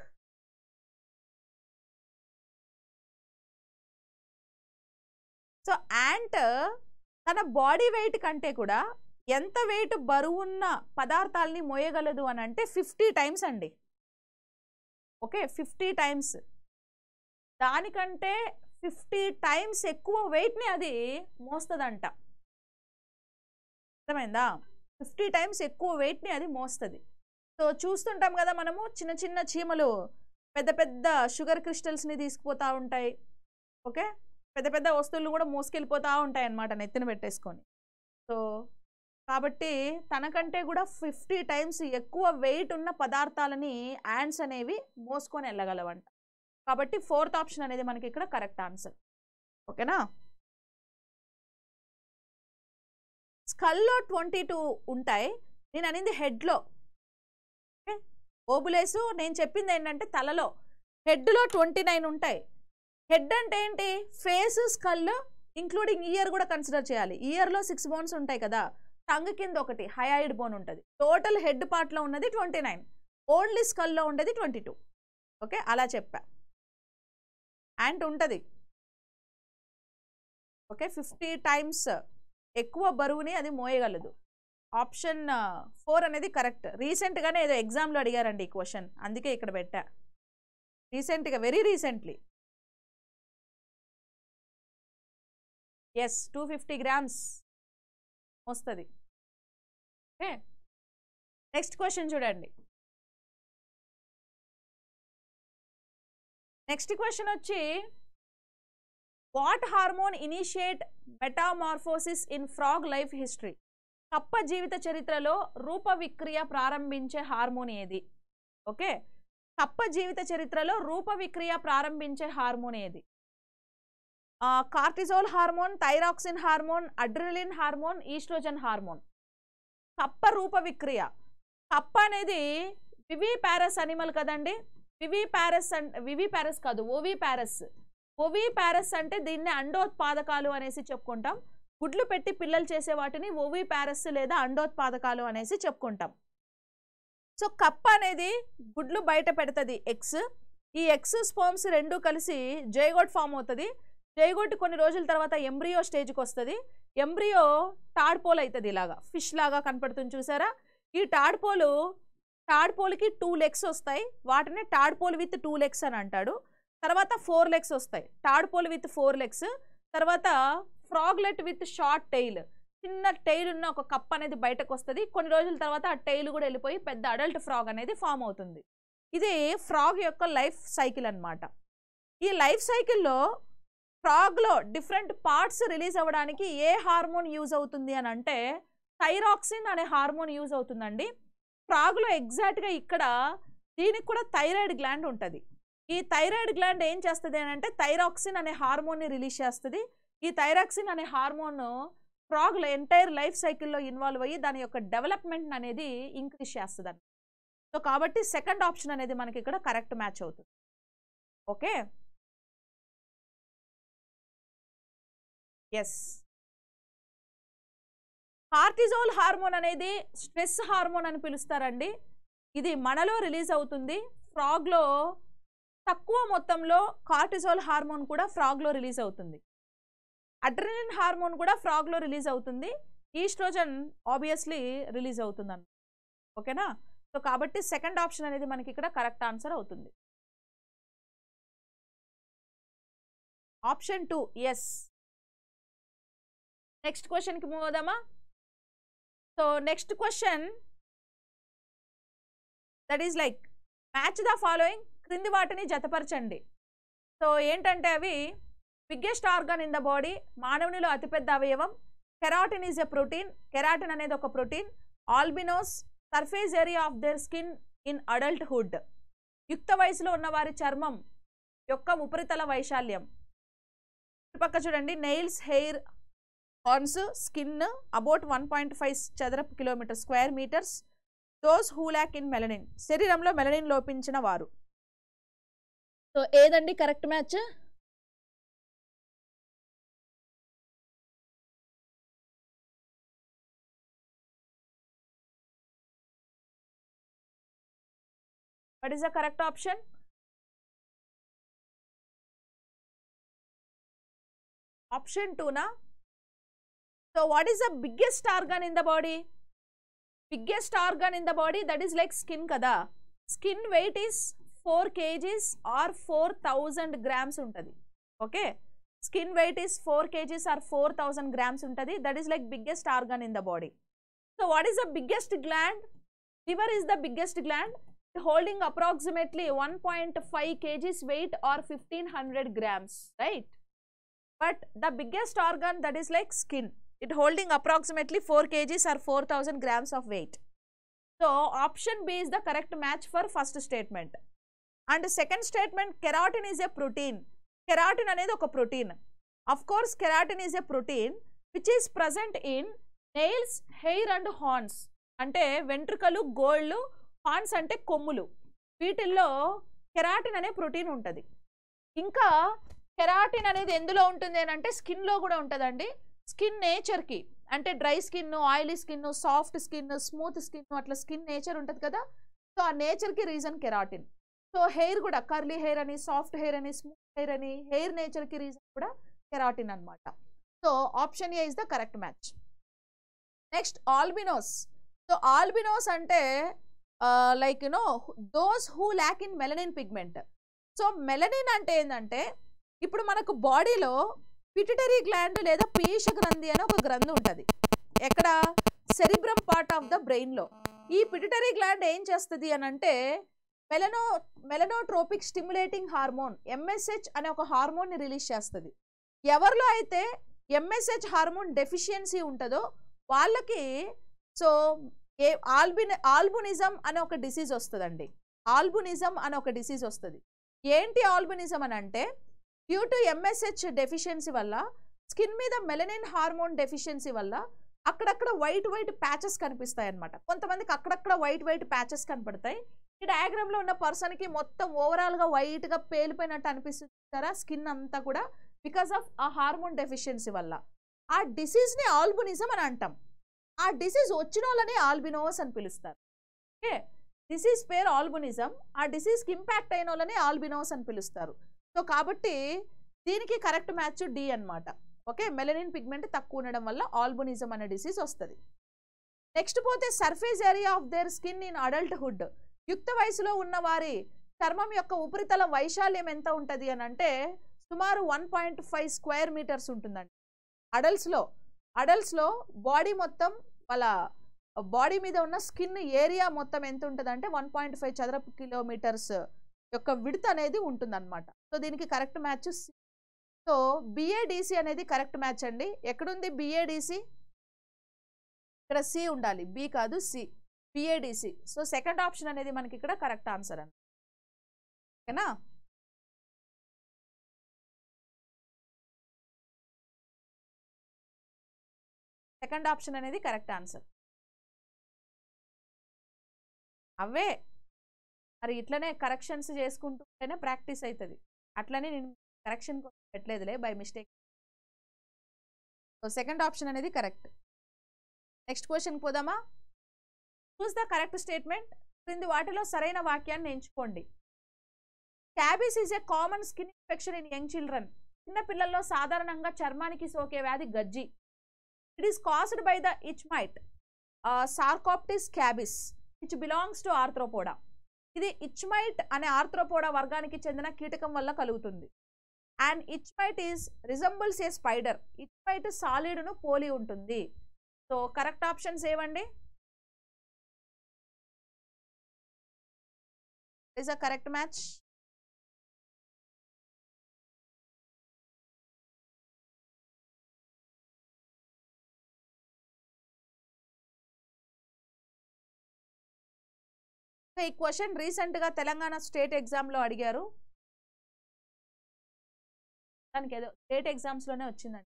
so ant తన బాడీ వెయిట్ కంటే కూడా ఎంత వెయిట్ బరువున్న పదార్థాలని మోయగలదు అని అంటే ఫిఫ్టీ టైమ్స్ అండి ఓకే ఫిఫ్టీ టైమ్స్ దానికంటే ఫిఫ్టీ టైమ్స్ ఎక్కువ వెయిట్ని అది మోస్తుందంట అర్థమైందా ఫిఫ్టీ టైమ్స్ ఎక్కువ వెయిట్ని అది మోస్తుంది సో చూస్తుంటాం కదా మనము చిన్న చిన్న చీమలు పెద్ద పెద్ద షుగర్ క్రిస్టల్స్ని తీసుకుపోతూ ఉంటాయి ఓకే పెద్ద పెద్ద వస్తువులు కూడా మోసుకెళ్ళిపోతూ ఉంటాయి అన్నమాట నెత్తిన పెట్టేసుకొని సో కాబట్టి తనకంటే కూడా ఫిఫ్టీ టైమ్స్ ఎక్కువ వెయిట్ ఉన్న పదార్థాలని యాండ్స్ అనేవి మోసుకొని వెళ్ళగలవంట కాబట్టి ఫోర్త్ ఆప్షన్ అనేది మనకి ఇక్కడ కరెక్ట్ ఆన్సర్ ఓకేనా స్కల్లో ట్వంటీ టూ ఉంటాయి నేను అనింది హెడ్లో ఓకే ఓబులేసు నేను చెప్పింది ఏంటంటే తలలో హెడ్లో ట్వంటీ నైన్ ఉంటాయి హెడ్ అంటే ఏంటి ఫేస్ స్కల్ ఇంక్లూడింగ్ ఇయర్ కూడా కన్సిడర్ చేయాలి ఇయర్లో సిక్స్ బోన్స్ ఉంటాయి కదా టంగ్ కింద ఒకటి హయాయిడ్ బోన్ ఉంటుంది టోటల్ హెడ్ పార్ట్లో ఉన్నది ట్వంటీ నైన్ ఓన్లీ స్కల్లో ఉండేది ట్వంటీ టూ ఓకే అలా చెప్పా అండ్ ఉంటుంది ఓకే ఫిఫ్టీ టైమ్స్ ఎక్కువ బరువుని అది మోయగలదు ఆప్షన్ ఫోర్ అనేది కరెక్ట్ రీసెంట్గానే ఏదో ఎగ్జామ్లో అడిగారండి ఈ క్వశ్చన్ అందుకే ఇక్కడ పెట్టా రీసెంట్గా very recently yes two fifty grams వస్తుంది ఓకే నెక్స్ట్ క్వశ్చన్ చూడండి నెక్స్ట్ క్వశ్చన్ వచ్చి what hormone initiate metamorphosis in frog life history కప్ప జీవిత చరిత్రలో రూప విక్రియ ప్రారంభించే హార్మోన్ ఏది ఓకే కప్ప జీవిత చరిత్రలో రూప విక్రియ ప్రారంభించే హార్మోన్ ఏది cortisol hormone thyroxine hormone adrenaline hormone oestrogen hormone కప్ప రూప విక్రియ కప్ప అనేది వివి ప్యారస్ అనిమల్ కదండి వివి ప్యారస్ అంటే వివి ప్యారస్ కాదు ఓవి ప్యారస్ ఓవి ప్యారస్ అంటే దీన్ని అండోత్పాదకాలు అనేసి చెప్పుకుంటాం గుడ్లు పెట్టి పిల్లలు చేసే వాటిని ఓవి ప్యారస్ లేదా అండోత్పాదకాలు అనేసి చెప్పుకుంటాం సో కప్ప అనేది గుడ్లు బయట పెడుతుంది ఎగ్స్ ఈ ఎగ్స్ స్పోమ్స్ రెండు కలిసి జైగోట్ ఫామ్ అవుతుంది జైగోట్ కొన్ని రోజుల తర్వాత ఎంబ్రియో స్టేజ్కి వస్తుంది ఎంబ్రియో టాడ్పోల్ అవుతుంది ఇలాగా ఫిష్ లాగా కనపడుతుంది చూసారా ఈ టాడ్పోలు టాడ్పోల్కి టూ లెగ్స్ వస్తాయి వాటిని టాడ్పోల్ విత్ టూ లెగ్స్ అని అంటాడు తర్వాత ఫోర్ లెగ్స్ వస్తాయి టాడ్పోల్ విత్ ఫోర్ లెగ్స్ తర్వాత ఫ్రాగ్లెట్ విత్ షార్ట్ టైల్ చిన్న టైల్ ఉన్న ఒక కప్ అనేది బయటకు వస్తుంది కొన్ని రోజుల తర్వాత ఆ టైల్ కూడా వెళ్ళిపోయి పెద్ద అడల్ట్ ఫ్రాగ్ అనేది ఫామ్ అవుతుంది ఇది ఫ్రాగ్ యొక్క లైఫ్ సైకిల్ అన్నమాట ఈ లైఫ్ సైకిల్లో ఫ్రాగ్లో డిఫరెంట్ పార్ట్స్ రిలీజ్ అవ్వడానికి ఏ హార్మోన్ యూజ్ అవుతుంది అని అంటే థైరాక్సిన్ అనే హార్మోన్ యూజ్ అవుతుందండి ఫ్రాగ్లో ఎగ్జాక్ట్గా ఇక్కడ దీనికి కూడా థైరాయిడ్ గ్లాండ్ ఉంటుంది ఈ థైరాయిడ్ గ్లాండ్ ఏం చేస్తుంది అని అంటే థైరాక్సిన్ అనే హార్మోన్ని రిలీజ్ చేస్తుంది ఈ థైరాక్సిన్ అనే హార్మోన్ ఫ్రాగ్లో ఎంటైర్ లైఫ్ సైకిల్లో ఇన్వాల్వ్ అయ్యి దాని యొక్క డెవలప్మెంట్ అనేది ఇంక్రీజ్ చేస్తుంది సో కాబట్టి సెకండ్ ఆప్షన్ అనేది మనకి ఇక్కడ కరెక్ట్ మ్యాచ్ అవుతుంది ఓకే ఎస్ కార్టిజోల్ హార్మోన్ అనేది స్ట్రెస్ హార్మోన్ అని పిలుస్తారండి ఇది మనలో రిలీజ్ అవుతుంది ఫ్రాగ్లో తక్కువ మొత్తంలో కార్టిజోల్ హార్మోన్ కూడా ఫ్రాగ్లో రిలీజ్ అవుతుంది అడ్రిలిన్ హార్మోన్ కూడా ఫ్రాగ్లో రిలీజ్ అవుతుంది ఈస్ట్రోజన్ ఆబ్వియస్లీ రిలీజ్ అవుతుంది అన్న ఓకేనా సో కాబట్టి సెకండ్ ఆప్షన్ అనేది మనకి ఇక్కడ కరెక్ట్ ఆన్సర్ అవుతుంది ఆప్షన్ టూ ఎస్ నెక్స్ట్ క్వశ్చన్కి మూవ్ అవుదామా so next question that is like match the following క్రింది వాటిని జతపరచండి సో ఏంటంటే అవి biggest organ in the body మానవునిలో అతిపెద్ద అవయవం keratin is a protein keratin అనేది ఒక protein albinos surface area of their skin in adulthood యుక్త వయసులో ఉన్న వారి చర్మం యొక్క ఉపరితల వైశాల్యం పక్క చూడండి nails hair horns skin about one point five చదరపు kilometre square metres those who lack in melanin శరీరంలో మెలనిన్ లోపించిన వారు సో ఏదండి correct match What is the correct option? Option 2 na. So what is the biggest organ in the body? Biggest organ in the body that is like skin kada. Skin weight is 4 kgs or 4000 grams untadi. Okay. Skin weight is 4 kgs or 4000 grams untadi. That is like biggest organ in the body. So what is the biggest gland? Liver is the biggest gland holding approximately 1.5 kgs weight or 1500 grams, right? But the biggest organ that is like skin, it holding approximately 4 kgs or 4000 grams of weight. So option B is the correct match for first statement. And second statement, keratin is a protein. Keratin అనేది ఒక protein. Of course, keratin is a protein which is present in nails, hair and horns. అంటే వెంట్రుకలు గోళ్ళు horns అంటే కొమ్ములు వీటిల్లో keratin అనే protein ఉంటుంది ఇంకా కెరాటిన్ అనేది ఎందులో ఉంటుంది అని అంటే స్కిన్లో కూడా ఉంటుందండి స్కిన్ నేచర్కి అంటే dry skin oily skin soft skin smooth skin అట్లా స్కిన్ నేచర్ ఉంటుంది కదా సో ఆ నేచర్కి రీజన్ కెరాటిన్ సో హెయిర్ కూడా కర్లీ హెయిర్ అని సాఫ్ట్ హెయిర్ అని స్మూత్ హెయిర్ అని హెయిర్ నేచర్కి రీజన్ కూడా కెరాటిన్ అనమాట so option A is the correct match next albinos so albinos అంటే like you know those who lack in melanin pigment so melanin అంటే ఏంటంటే ఇప్పుడు మనకు బాడీలో పిటిటరీ గ్లాండ్ లేదా పీష గ్రంథి అని ఒక గ్రంథి ఉంటుంది ఎక్కడ సెరిబ్రమ్ పార్ట్ ఆఫ్ ద బ్రెయిన్లో ఈ పిటిటరీ గ్లాండ్ ఏం చేస్తుంది అని అంటే melano melanotropic stimulating hormone MSH అనే ఒక హార్మోన్ని రిలీజ్ చేస్తుంది ఎవరిలో అయితే ఎంఎస్హెచ్ హార్మోన్ డెఫిషియన్సీ ఉంటుందో వాళ్ళకి సో ఏ ఆల్బిన్ ఆల్బునిజం అనే ఒక డిసీజ్ వస్తుందండి ఆల్బునిజం అనే ఒక డిసీజ్ వస్తుంది ఏంటి ఆల్బునిజం అని అంటే డ్యూ టు ఎంఎస్హెచ్ డెఫిషియన్సీ వల్ల స్కిన్ మీద మెలనిన్ హార్మోన్ డెఫిషియన్సీ వల్ల అక్కడక్కడ వైట్ వైట్ ప్యాచెస్ కనిపిస్తాయి అనమాట కొంతమందికి అక్కడక్కడ వైట్ వైట్ ప్యాచెస్ కనపడతాయి ఈ డయాగ్రామ్లో ఉన్న పర్సన్కి మొత్తం ఓవరాల్గా వైట్గా పేలిపోయినట్టు అనిపిస్తుంది చూసారా స్కిన్ అంతా కూడా బికాస్ ఆఫ్ ఆ హార్మోన్ డెఫిషియన్సీ వల్ల ఆ డిసీజ్ని ఆల్బునిజం అని అంటాం ఆ డిసీజ్ వచ్చిన వాళ్ళని ఆల్బినోస్ అని పిలుస్తారు ఓకే డిసీజ్ పేరు ఆల్బునిజం ఆ డిసీజ్కి ఇంపాక్ట్ అయిన వాళ్ళని ఆల్బినోస్ అని పిలుస్తారు సో కాబట్టి దీనికి కరెక్ట్ మ్యాచ్ డి అన్నమాట ఓకే మెలనిన్ పిగ్మెంట్ తక్కువ ఉండడం వల్ల ఆల్బునిజం అనే డిసీజ్ వస్తుంది నెక్స్ట్ పోతే surface area of their skin in adulthood యుక్త వయసులో ఉన్న వారి చర్మం యొక్క ఉపరితల వైశాల్యం ఎంత ఉంటుంది అని అంటే సుమారు one point five square metres ఉంటుందండి అడల్ట్స్లో అడల్ట్స్లో బాడీ మొత్తం వాళ్ళ బాడీ మీద ఉన్న స్కిన్ ఏరియా మొత్తం ఎంత ఉంటుంది అంటే వన్ పాయింట్ ఫైవ్ చదరపు కిలోమీటర్స్ యొక్క విడత అనేది ఉంటుందన్నమాట సో దీనికి కరెక్ట్ మ్యాచ్ సో బిఏడిసి అనేది కరెక్ట్ మ్యాచ్ అండి ఎక్కడుంది బిఏడిసి ఇక్కడ సి ఉండాలి బి కాదు C B A D C so second option అనేది మనకి ఇక్కడ కరెక్ట్ ఆన్సర్ అండి ఓకేనా సెకండ్ ఆప్షన్ అనేది కరెక్ట్ ఆన్సర్ అవే మరి ఇట్లనే కరెక్షన్స్ చేసుకుంటుంటేనే ప్రాక్టీస్ అవుతుంది అట్లనే నేను కరెక్షన్ పెట్టలేదులే by mistake so second option అనేది కరెక్ట్ నెక్స్ట్ క్వశ్చన్ పోదామా చూస్ ద కరెక్ట్ స్టేట్మెంట్ క్రింది వాటిలో సరైన వాక్యాన్ని ఎంచుకోండి scabies is a common skin infection in young children చిన్న పిల్లల్లో సాధారణంగా చర్మానికి సోకే వ్యాధి గజ్జి it is caused by the itch mite Sarcoptes క్యాబిస్ విచ్ బిలాంగ్స్ టు ఆర్థ్రోపోడా ఇది ఇచ్మైట్ అనే ఆర్థ్రోపోడా వర్గానికి చెందిన కీటకం వల్ల కలుగుతుంది and itch mite is resembles a spider itch mite సాలిడ్ను పోలి ఉంటుంది సో కరెక్ట్ ఆప్షన్స్ ఏవండి ఇస్ అ కరెక్ట్ మ్యాచ్ ఈ క్వశ్చన్ రీసెంట్గా తెలంగాణ స్టేట్ ఎగ్జామ్లో అడిగారు దానికి ఏదో స్టేట్ ఎగ్జామ్స్లోనే వచ్చిందండి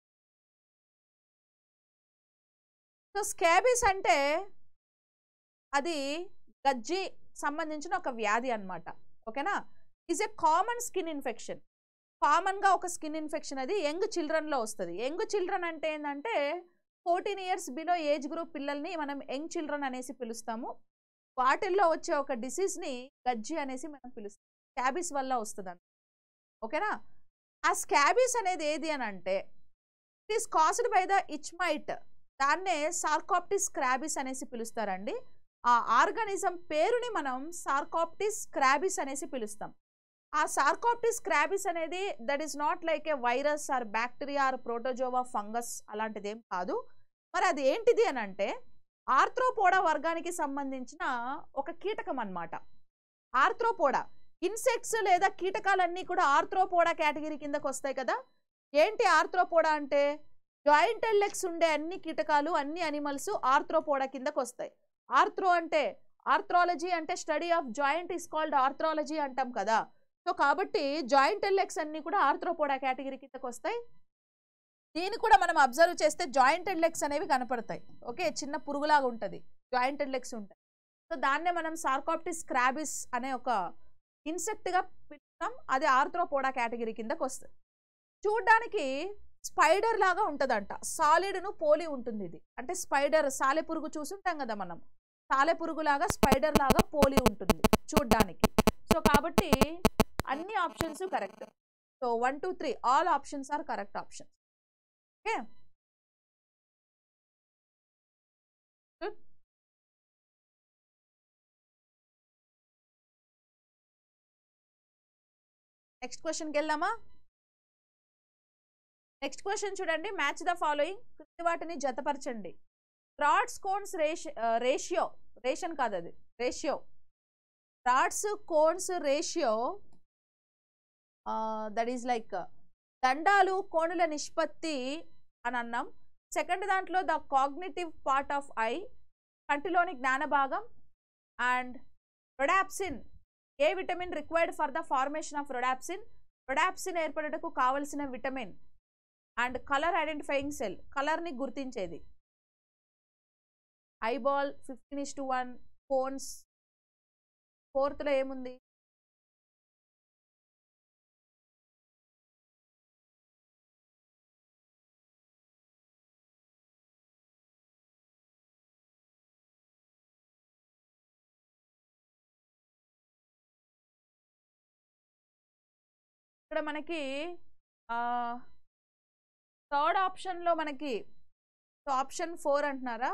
సో స్కాబీస్ అంటే అది గజ్జి సంబంధించిన ఒక వ్యాధి అన్నమాట ఓకేనా is a common skin infection కామన్గా ఒక స్కిన్ ఇన్ఫెక్షన్ అది యంగ్ చిల్డ్రన్లో వస్తుంది యంగ్ చిల్డ్రన్ అంటే ఏంటంటే fourteen years below age group పిల్లల్ని మనం యంగ్ చిల్డ్రన్ అనేసి పిలుస్తాము వాటిల్లో వచ్చే ఒక డిసీజ్ని గజ్జి అనేసి మనం పిలుస్తాం స్కాబీస్ వల్ల వస్తుంది ఓకేనా ఆ స్కాబీస్ అనేది ఏది అని అంటే it is caused by the itch mite దాన్నే సార్కాప్టిస్ క్రాబిస్ అనేసి పిలుస్తారండి ఆ ఆర్గానిజం పేరుని మనం సార్కాప్టిస్ క్రాబిస్ అనేసి పిలుస్తాం ఆ సార్కాప్టిస్ క్రాబిస్ అనేది that is not like a virus or bacteria or protozoa fungus అలాంటిది ఏం కాదు మరి అది ఏంటిది అని అంటే ఆర్థ్రోపోడా వర్గానికి సంబంధించిన ఒక కీటకం అన్నమాట ఆర్థ్రోపోడా ఇన్సెక్ట్స్ లేదా కీటకాలన్నీ కూడా ఆర్థ్రోపోడా కేటగిరీ కిందకు వస్తాయి కదా ఏంటి ఆర్థ్రోపోడా అంటే జాయింటెడ్ లెగ్స్ ఉండే అన్ని కీటకాలు అన్ని అనిమల్స్ ఆర్థ్రోపోడా కిందకు వస్తాయి ఆర్థ్రో అంటే ఆర్థ్రాలజీ అంటే study of joint is called arthrology అంటాం కదా సో కాబట్టి జాయింటెడ్ లెగ్స్ అన్ని కూడా ఆర్థ్రోపోడా కేటగిరీ కిందకు వస్తాయి దీన్ని కూడా మనం అబ్జర్వ్ చేస్తే జాయింటెడ్ లెగ్స్ అనేవి కనపడతాయి ఓకే చిన్న పురుగులాగా ఉంటుంది జాయింటెడ్ లెగ్స్ ఉంటాయి సో దాన్నే మనం సార్కాప్టిస్ క్రాబిస్ అనే ఒక ఇన్సెక్ట్గా పిలుస్తాం అది ఆర్థ్రోపోడా కేటగిరీ కిందకు వస్తుంది చూడ్డానికి స్పైడర్ లాగా ఉంటుందంట సాలిడ్ను పోలి ఉంటుంది ఇది అంటే స్పైడర్ సాలెపురుగు చూసుంటాం కదా మనం సాలెపురుగు లాగా స్పైడర్ లాగా పోలి ఉంటుంది చూడ్డానికి సో కాబట్టి అన్ని options correct so one two three all options are correct options okay next క్వశ్చన్కి వెళ్దామా నెక్స్ట్ క్వశ్చన్ చూడండి మ్యాచ్ ద ఫాలోయింగ్ క్రింది వాటిని జతపరచండి రాడ్స్ కోన్స్ రేషియో రేషన్ కాదు అది ratio rods cones ratio that is like దండాలు కోణుల నిష్పత్తి అని అన్నాం సెకండ్ దాంట్లో the cognitive part of eye కంటిలోని జ్ఞాన భాగం and rhodopsin A vitamin required for the formation of rhodopsin rhodopsin ఏర్పడటకు కావలసిన vitamin and colour identifying cell కలర్ని గుర్తించేది eyeball fifteen is to one phones ఫోర్త్లో ఏముంది ఇక్కడ మనకి థర్డ్ ఆప్షన్లో మనకి ఆప్షన్ ఫోర్ అంటున్నారా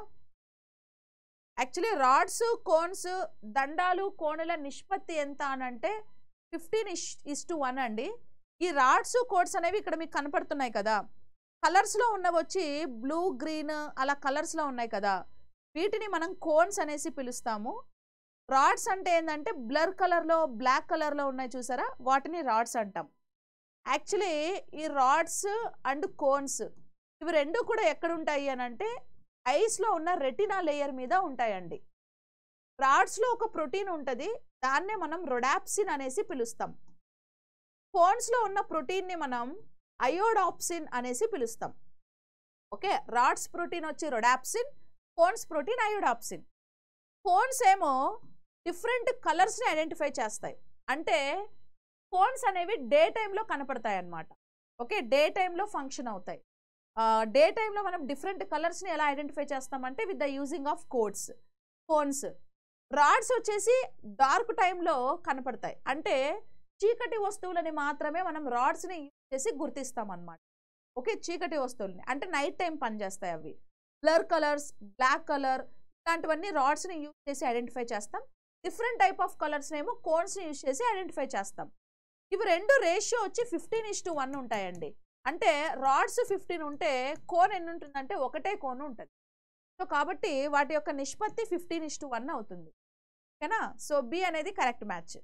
యాక్చువల్లీ రాడ్స్ కోన్స్ దండాలు కోణుల నిష్పత్తి ఎంత అని అంటే ఫిఫ్టీన్ ఇష్ ఇస్ టు వన్ అండి ఈ రాడ్స్ కోడ్స్ అనేవి ఇక్కడ మీకు కనపడుతున్నాయి కదా కలర్స్లో ఉన్నవి వచ్చి బ్లూ గ్రీన్ అలా కలర్స్లో ఉన్నాయి కదా వీటిని మనం కోన్స్ అనేసి పిలుస్తాము రాడ్స్ అంటే ఏంటంటే బ్లర్ కలర్లో బ్లాక్ కలర్లో ఉన్నాయి చూసారా వాటిని రాడ్స్ అంటాం యాక్చువల్లీ ఈ రాడ్స్ అండ్ కోన్స్ ఇవి రెండు కూడా ఎక్కడ ఉంటాయి అని అంటే ఐస్లో ఉన్న రెటినా లేయర్ మీద ఉంటాయండి రాడ్స్లో ఒక ప్రోటీన్ ఉంటుంది దాన్నే మనం రొడాప్సిన్ అనేసి పిలుస్తాం కోన్స్లో ఉన్న ప్రోటీన్ని మనం అయోడాప్సిన్ అనేసి పిలుస్తాం ఓకే రాడ్స్ ప్రోటీన్ వచ్చి rhodopsin cones protein iodopsin cones ఏమో డిఫరెంట్ కలర్స్ని ఐడెంటిఫై చేస్తాయి అంటే కోన్స్ అనేవి డే టైంలో కనపడతాయి అన్నమాట ఓకే డే టైంలో ఫంక్షన్ అవుతాయి డే టైంలో మనం డిఫరెంట్ కలర్స్ని ఎలా ఐడెంటిఫై చేస్తామంటే with the using of codes cones rods వచ్చేసి డార్క్ టైంలో కనపడతాయి అంటే చీకటి వస్తువులని మాత్రమే మనం రాడ్స్ని యూజ్ చేసి గుర్తిస్తాం అన్నమాట ఓకే చీకటి వస్తువులని అంటే నైట్ టైం పనిచేస్తాయి అవి బ్లర్ కలర్స్ బ్లాక్ కలర్ ఇలాంటివన్నీ రాడ్స్ని యూజ్ చేసి ఐడెంటిఫై చేస్తాం డిఫరెంట్ టైప్ ఆఫ్ కలర్స్ని ఏమో కోన్స్ని యూజ్ చేసి ఐడెంటిఫై చేస్తాం ఇవి రెండు రేషియో వచ్చి ఫిఫ్టీన్ ఇస్ టు వన్ ఉంటాయండి అంటే రాడ్స్ ఫిఫ్టీన్ ఉంటే కోన్ ఎన్ని ఉంటుందంటే ఒకటే కోన్ ఉంటుంది సో కాబట్టి వాటి యొక్క నిష్పత్తి ఫిఫ్టీన్ ఇస్ టు వన్ అవుతుంది ఓకేనా సో బి అనేది correct match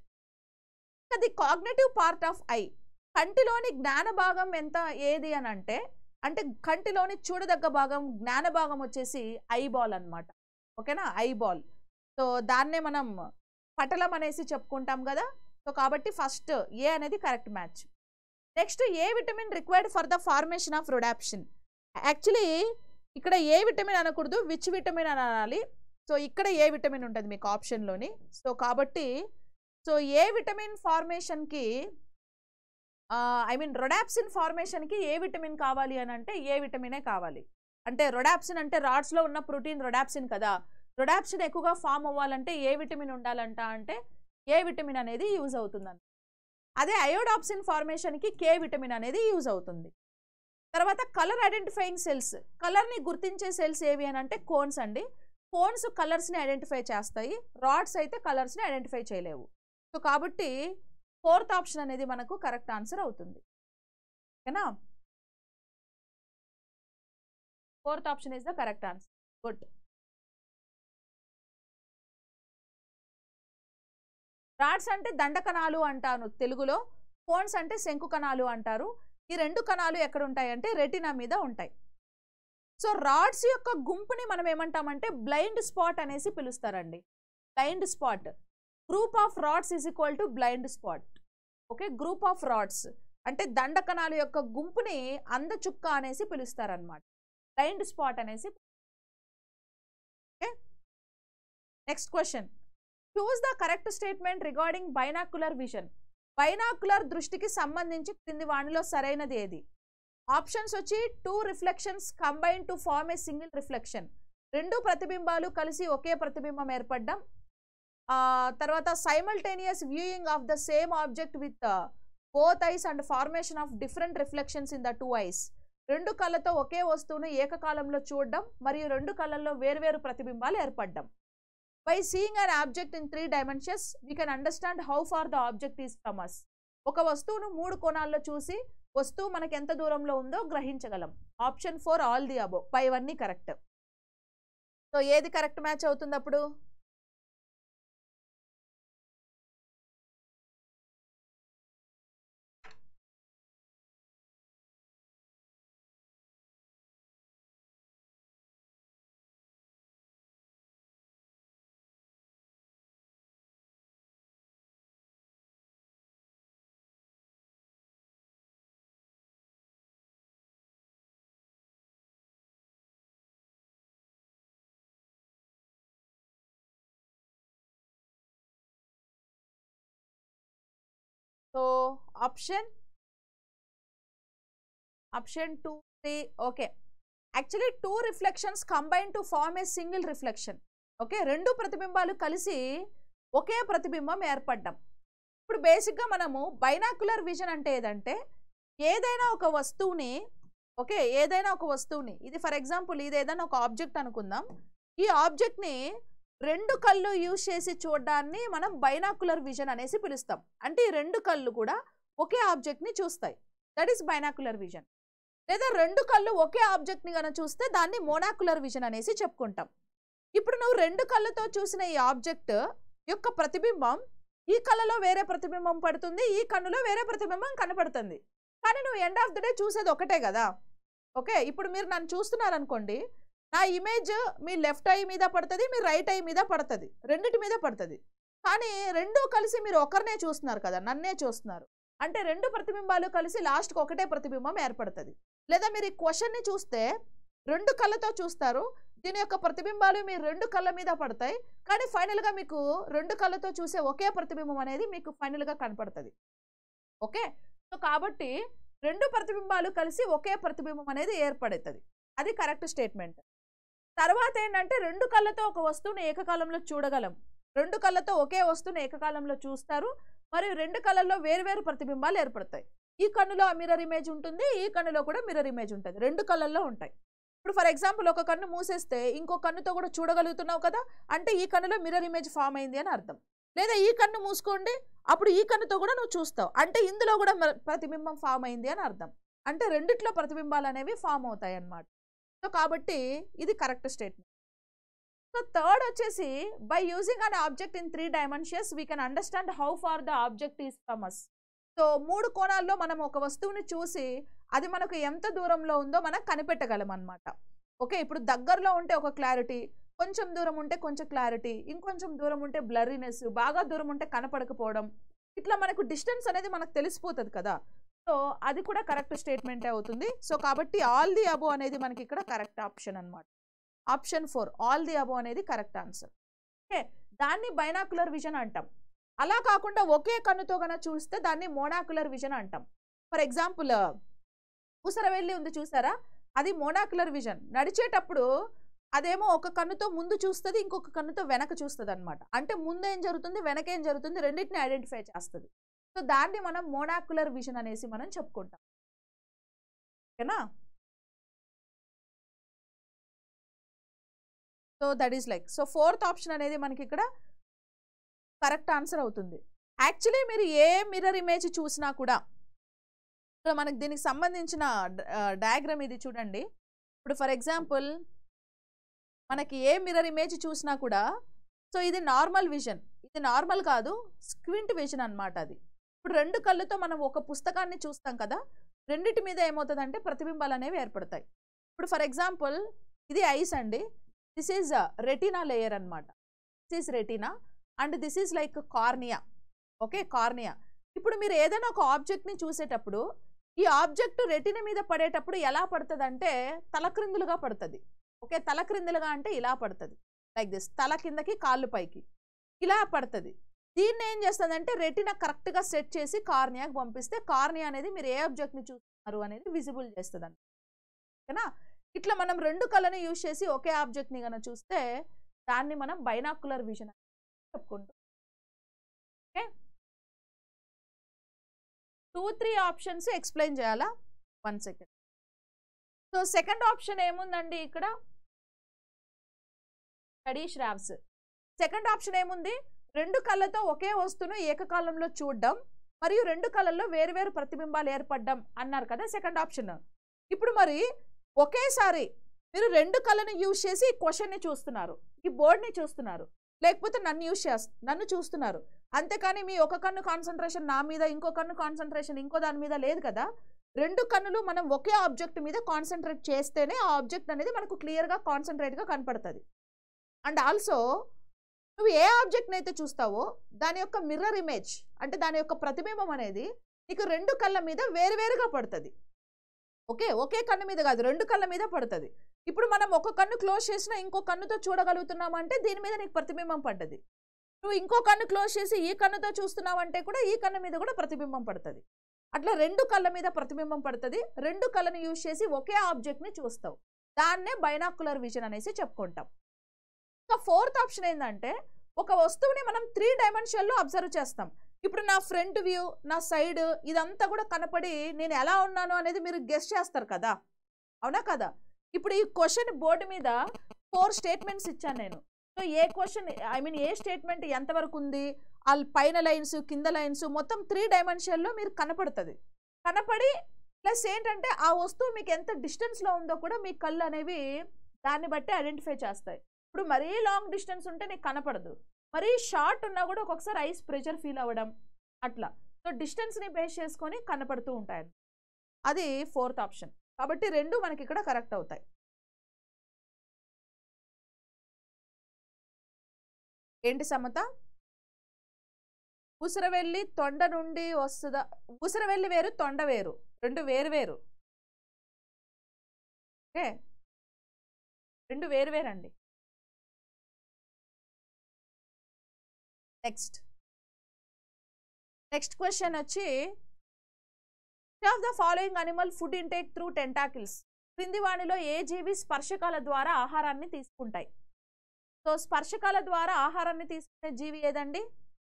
the cognitive part of eye కంటిలోని జ్ఞాన భాగం ఎంత ఏది అని అంటే అంటే కంటిలోని చూడదగ్గ భాగం జ్ఞాన భాగం వచ్చేసి ఐ బాల్ అనమాట ఓకేనా ఐ బాల్ సో దాన్నే మనం పటలం అనేసి చెప్పుకుంటాం కదా సో కాబట్టి ఫస్ట్ ఏ అనేది correct match next A vitamin required for the formation of rhodopsin actually ఇక్కడ ఏ విటమిన్ అనకూడదు విచ్ విటమిన్ అని అనాలి సో ఇక్కడ ఏ విటమిన్ ఉంటుంది మీకు ఆప్షన్లోని సో కాబట్టి సో ఏ విటమిన్ ఫార్మేషన్కి ఐ మీన్ రొడాప్సిన్ ఫార్మేషన్కి ఏ విటమిన్ కావాలి అని అంటే ఏ విటమినే కావాలి అంటే రొడాప్సిన్ అంటే రాడ్స్లో ఉన్న ప్రోటీన్ రొడాప్సిన్ కదా రొడాప్సిన్ ఎక్కువగా ఫామ్ అవ్వాలంటే ఏ విటమిన్ ఉండాలంట అంటే ఏ విటమిన్ అనేది యూజ్ అవుతుందని అదే అయోడాప్సిన్ ఫార్మేషన్కి కే విటమిన్ అనేది యూజ్ అవుతుంది తర్వాత కలర్ ఐడెంటిఫైయింగ్ సెల్స్ కలర్ని గుర్తించే సెల్స్ ఏవి అని అంటే కోన్స్ అండి కోన్స్ కలర్స్ని ఐడెంటిఫై చేస్తాయి రాడ్స్ అయితే కలర్స్ని ఐడెంటిఫై చేయలేవు సో కాబట్టి ఫోర్త్ ఆప్షన్ అనేది మనకు కరెక్ట్ ఆన్సర్ అవుతుంది ఓకేనా fourth option is the correct answer good rods అంటే దండ కణాలు అంటాను తెలుగులో కోన్స్ అంటే శంకు కణాలు అంటారు ఈ రెండు కణాలు ఎక్కడ ఉంటాయి అంటే రెటినా మీద ఉంటాయి సో రాడ్స్ యొక్క గుంపుని మనం ఏమంటామంటే బ్లైండ్ స్పాట్ అనేసి పిలుస్తారండి blind spot group of rods is equal to blind spot okay group of rods అంటే దండ కణాల యొక్క గుంపుని అంద చుక్క అనేసి పిలుస్తారనమాట బ్లైండ్ స్పాట్ అనేసి okay next question choose the correct statement regarding binocular vision binocular దృష్టికి సంబంధించి క్రింది వాణిలో సరైనది ఏది ఆప్షన్స్ వచ్చి two reflections combine to form a single reflection రెండు ప్రతిబింబాలు కలిసి ఒకే ప్రతిబింబం ఏర్పడడం ఆ, తర్వాత simultaneous viewing of the same object with both eyes and formation of different reflections in the two eyes రెండు కళ్ళతో ఒకే వస్తువును ఏకకాలంలో చూడడం మరియు రెండు కళ్ళల్లో వేర్వేరు ప్రతిబింబాలు ఏర్పడడం by seeing an object in three dimensions we can understand how far the object is from us ఒక వస్తువును మూడు కోణాల్లో చూసి వస్తువు మనకి ఎంత దూరంలో ఉందో గ్రహించగలం option four all the above పైవన్నీ కరెక్ట్ సో ఏది కరెక్ట్ మ్యాచ్ అవుతుంది అప్పుడు so option option two three okay actually two reflections combine to form a single reflection okay రెండు ప్రతిబింబాలు కలిసి ఒకే ప్రతిబింబం ఏర్పడ్డం ఇప్పుడు బేసిక్గా మనము బైనాకులర్ విజన్ అంటే ఏదంటే ఏదైనా ఒక వస్తువుని ఓకే ఏదైనా ఒక వస్తువుని ఇది ఫర్ ఎగ్జాంపుల్ ఇది ఏదైనా ఒక ఆబ్జెక్ట్ అనుకుందాం ఈ ఆబ్జెక్ట్ని రెండు కళ్ళు యూజ్ చేసి చూడడాన్ని మనం బైనాకులర్ విజన్ అనేసి పిలుస్తాం అంటే ఈ రెండు కళ్ళు కూడా ఒకే ఆబ్జెక్ట్ని చూస్తాయి దట్ ఈస్ బైనాకులర్ విజన్ లేదా రెండు కళ్ళు ఒకే ఆబ్జెక్ట్ని కనుక చూస్తే దాన్ని మోనాకులర్ విజన్ అనేసి చెప్పుకుంటాం ఇప్పుడు నువ్వు రెండు కళ్ళతో చూసిన ఈ ఆబ్జెక్ట్ యొక్క ప్రతిబింబం ఈ కళ్ళలో వేరే ప్రతిబింబం పడుతుంది ఈ కన్నులో వేరే ప్రతిబింబం కనపడుతుంది కానీ నువ్వు ఎండ్ ఆఫ్ ద డే చూసేది ఒకటే కదా ఓకే ఇప్పుడు మీరు నన్ను చూస్తున్నారు అనుకోండి నా ఇమేజ్ మీ లెఫ్ట్ ఐ మీద పడుతుంది మీ రైట్ ఐ మీద పడుతుంది రెండిటి మీద పడుతుంది కానీ రెండు కలిసి మీరు ఒకరినే చూస్తున్నారు కదా నన్నే చూస్తున్నారు అంటే రెండు ప్రతిబింబాలు కలిసి లాస్ట్కి ఒకటే ప్రతిబింబం ఏర్పడుతుంది లేదా మీరు ఈ క్వశ్చన్ని చూస్తే రెండు కళ్ళతో చూస్తారు దీని యొక్క ప్రతిబింబాలు మీ రెండు కళ్ళ మీద పడతాయి కానీ ఫైనల్గా మీకు రెండు కళ్ళతో చూసే ఒకే ప్రతిబింబం అనేది మీకు ఫైనల్గా కనపడుతుంది ఓకే సో కాబట్టి రెండు ప్రతిబింబాలు కలిసి ఒకే ప్రతిబింబం అనేది ఏర్పడుతుంది అది కరెక్ట్ స్టేట్మెంట్ తర్వాత ఏంటంటే రెండు కళ్ళతో ఒక వస్తువుని ఏకకాలంలో చూడగలం రెండు కళ్ళతో ఒకే వస్తువుని ఏకకాలంలో చూస్తారు మరియు రెండు కళ్ళల్లో వేరువేరు ప్రతిబింబాలు ఏర్పడతాయి ఈ కన్నులో మిర్రర్ ఇమేజ్ ఉంటుంది ఈ కన్నులో కూడా మిర్రర్ ఇమేజ్ ఉంటుంది రెండు కళ్ళల్లో ఉంటాయి ఇప్పుడు ఫర్ ఎగ్జాంపుల్ ఒక కన్ను మూసేస్తే ఇంకో కన్నుతో కూడా చూడగలుగుతున్నావు కదా అంటే ఈ కన్నులో మిర్రర్ ఇమేజ్ ఫామ్ అయింది అని అర్థం లేదా ఈ కన్ను మూసుకోండి అప్పుడు ఈ కన్నుతో కూడా నువ్వు చూస్తావు అంటే ఇందులో కూడా మ- ప్రతిబింబం ఫామ్ అయింది అని అర్థం అంటే రెండిట్లో ప్రతిబింబాలు అనేవి ఫామ్ అవుతాయి అన్నమాట సో కాబట్టి ఇది కరెక్ట్ స్టేట్మెంట్ సో థర్డ్ వచ్చేసి by using an object in three dimensions we can understand how far the object is from us so మూడు కోణాల్లో మనం ఒక వస్తువుని చూసి అది మనకు ఎంత దూరంలో ఉందో మనం కనిపెట్టగలం అనమాట ఓకే ఇప్పుడు దగ్గరలో ఉంటే ఒక క్లారిటీ కొంచెం దూరం ఉంటే కొంచెం క్లారిటీ ఇంకొంచెం దూరం ఉంటే బ్లర్రీనెస్ బాగా దూరం ఉంటే కనపడకపోవడం ఇట్లా మనకు డిస్టెన్స్ అనేది మనకు తెలిసిపోతుంది కదా సో అది కూడా కరెక్ట్ స్టేట్మెంటే అవుతుంది సో కాబట్టి ఆల్ ది అబో అనేది మనకి ఇక్కడ కరెక్ట్ ఆప్షన్ అన్నమాట option four all the above అనేది కరెక్ట్ ఆన్సర్ ఓకే దాన్ని బైనాకులర్ విజన్ అంటాం అలా కాకుండా ఒకే కన్నుతో గన చూస్తే దాన్ని మోనాకులర్ విజన్ అంటాం ఫర్ ఎగ్జాంపుల్ ఊసరవెల్లి ఉంది చూసారా అది మోనాకులర్ విజన్ నడిచేటప్పుడు అదేమో ఒక కన్నుతో ముందు చూస్తుంది ఇంకొక కన్నుతో వెనక చూస్తుంది అనమాట అంటే ముందు ఏం జరుగుతుంది వెనక ఏం జరుగుతుంది రెండింటిని ఐడెంటిఫై చేస్తుంది సో దాన్ని మనం మోనాకులర్ విజన్ అనేసి మనం చెప్పుకుంటాం ఓకేనా so that is like so fourth option అనేది మనకి ఇక్కడ కరెక్ట్ ఆన్సర్ అవుతుంది యాక్చువల్లీ మీరు ఏ మిర్రర్ ఇమేజ్ చూసినా కూడా ఇక్కడ మనకి దీనికి సంబంధించిన డయాగ్రామ్ ఇది చూడండి ఇప్పుడు ఫర్ ఎగ్జాంపుల్ మనకి ఏ మిర్రర్ ఇమేజ్ చూసినా కూడా సో ఇది నార్మల్ విజన్ ఇది నార్మల్ కాదు స్క్వింట్ విజన్ అన్నమాట అది ఇప్పుడు రెండు కళ్ళతో మనం ఒక పుస్తకాన్ని చూస్తాం కదా రెండిటి మీద ఏమవుతుందంటే ప్రతిబింబాలు అనేవి ఏర్పడతాయి ఇప్పుడు ఫర్ ఎగ్జాంపుల్ ఇది ఐస్ అండి దిస్ ఈజ్ రెటీనా లేయర్ అన్నమాట this is retina and this is like cornea okay cornea ఇప్పుడు మీరు ఏదైనా ఒక ఆబ్జెక్ట్ని చూసేటప్పుడు ఈ ఆబ్జెక్ట్ రెటిన మీద పడేటప్పుడు ఎలా పడుతుంది అంటే తలక్రిందులుగా పడుతుంది ఓకే తలక్రిందులుగా అంటే ఇలా పడుతుంది లైక్ దిస్ తల కిందకి కాళ్ళు పైకి ఇలా పడుతుంది దీన్ని ఏం చేస్తుందంటే రెటినా కరెక్ట్గా సెట్ చేసి కార్నియాకి పంపిస్తే కార్నియా అనేది మీరు ఏ ఆబ్జెక్ట్ని చూస్తున్నారు అనేది విజిబుల్ చేస్తుంది అండి ఓకేనా ఇట్లా మనం రెండు కళ్ళని యూజ్ చేసి ఒకే ఆబ్జెక్ట్ని కనుక చూస్తే దాన్ని మనం బైనాకులర్ విజన్ చెప్పుకుంటాం okay two three options explain చేయాలా one second so second option ఏముందండి ఇక్కడ స్టడీ శ్రావ్స్ సెకండ్ ఆప్షన్ ఏముంది రెండు కళ్ళతో ఒకే వస్తువును ఏకకాలంలో చూడడం మరియు రెండు కళ్ళల్లో వేరువేరు ప్రతిబింబాలు ఏర్పడడం అన్నారు కదా సెకండ్ ఆప్షన్ ఇప్పుడు మరి ఒకేసారి మీరు రెండు కళ్ళని యూజ్ చేసి ఈ క్వశ్చన్ని చూస్తున్నారు ఈ బోర్డ్ని చూస్తున్నారు లేకపోతే నన్ను యూజ్ చేస్త నన్ను చూస్తున్నారు అంతేకాని మీ ఒక కన్ను కాన్సన్ట్రేషన్ నా మీద ఇంకో కన్ను కాన్సన్ట్రేషన్ ఇంకో దాని మీద లేదు కదా రెండు కన్నులు మనం ఒకే ఆబ్జెక్ట్ మీద కాన్సన్ట్రేట్ చేస్తేనే ఆ ఆబ్జెక్ట్ అనేది మనకు క్లియర్గా కాన్సన్ట్రేట్గా కనపడుతుంది అండ్ ఆల్సో నువ్వు ఏ ఆబ్జెక్ట్ని అయితే చూస్తావో దాని యొక్క మిర్రర్ ఇమేజ్ అంటే దాని యొక్క ప్రతిబింబం అనేది నీకు రెండు కళ్ళ మీద వేరువేరుగా పడుతుంది ఓకే ఒకే కన్ను మీద కాదు రెండు కళ్ళ మీద పడుతుంది ఇప్పుడు మనం ఒక కన్ను క్లోజ్ చేసినా ఇంకో కన్నుతో చూడగలుగుతున్నాం అంటే దీని మీద నీకు ప్రతిబింబం పడ్డది నువ్వు ఇంకో కన్ను క్లోజ్ చేసి ఈ కన్నుతో చూస్తున్నావు అంటే కూడా ఈ కన్ను మీద కూడా ప్రతిబింబం పడుతుంది అట్లా రెండు కళ్ళ మీద ప్రతిబింబం పడుతుంది రెండు కళ్ళని యూజ్ చేసి ఒకే ఆబ్జెక్ట్ని చూస్తావు దాన్నే బైనాకులర్ విజన్ అనేసి చెప్పుకుంటాం ఇంకా ఫోర్త్ ఆప్షన్ ఏంటంటే ఒక వస్తువుని మనం త్రీ డైమెన్షన్లో అబ్జర్వ్ చేస్తాం ఇప్పుడు నా ఫ్రంట్ వ్యూ నా సైడ్ ఇదంతా కూడా కనపడి నేను ఎలా ఉన్నాను అనేది మీరు గెస్ట్ చేస్తారు కదా అవునా కదా ఇప్పుడు ఈ క్వశ్చన్ బోర్డు మీద ఫోర్ స్టేట్మెంట్స్ ఇచ్చాను నేను so a question I mean a statement ఎంతవరకు ఉంది ఆ పైన లైన్స్ కింద లైన్స్ మొత్తం త్రీ డైమెన్షన్లో మీరు కనపడుతుంది కనపడి ప్లస్ ఏంటంటే ఆ వస్తువు మీకు ఎంత డిస్టెన్స్లో ఉందో కూడా మీ కళ్ళు అనేవి దాన్ని బట్టి ఐడెంటిఫై చేస్తాయి ఇప్పుడు మరీ లాంగ్ డిస్టెన్స్ ఉంటే నీకు కనపడదు మరీ షార్ట్ ఉన్నా కూడా ఒక్కొక్కసారి ఐస్ ప్రెషర్ ఫీల్ అవ్వడం అట్లా సో డిస్టెన్స్ని బేస్ చేసుకొని కనపడుతూ ఉంటాయి అది ఫోర్త్ ఆప్షన్ కాబట్టి రెండు మనకి ఇక్కడ కరెక్ట్ అవుతాయి ఏంటి సమత ఉసిరవెల్లి తొండ నుండి వస్తుందా ఉసిరవెల్లి వేరు తొండ వేరు రెండు వేరు వేరు ఓకే రెండు వేరు వేరండి నెక్స్ట్ నెక్స్ట్ క్వశ్చన్ వచ్చి of the following animal food intake through tentacles క్రింది వాణిలో ఏ జీవి స్పర్శకాల ద్వారా ఆహారాన్ని తీసుకుంటాయి సో స్పర్శకాల ద్వారా ఆహారాన్ని తీసుకునే జీవి ఏదండి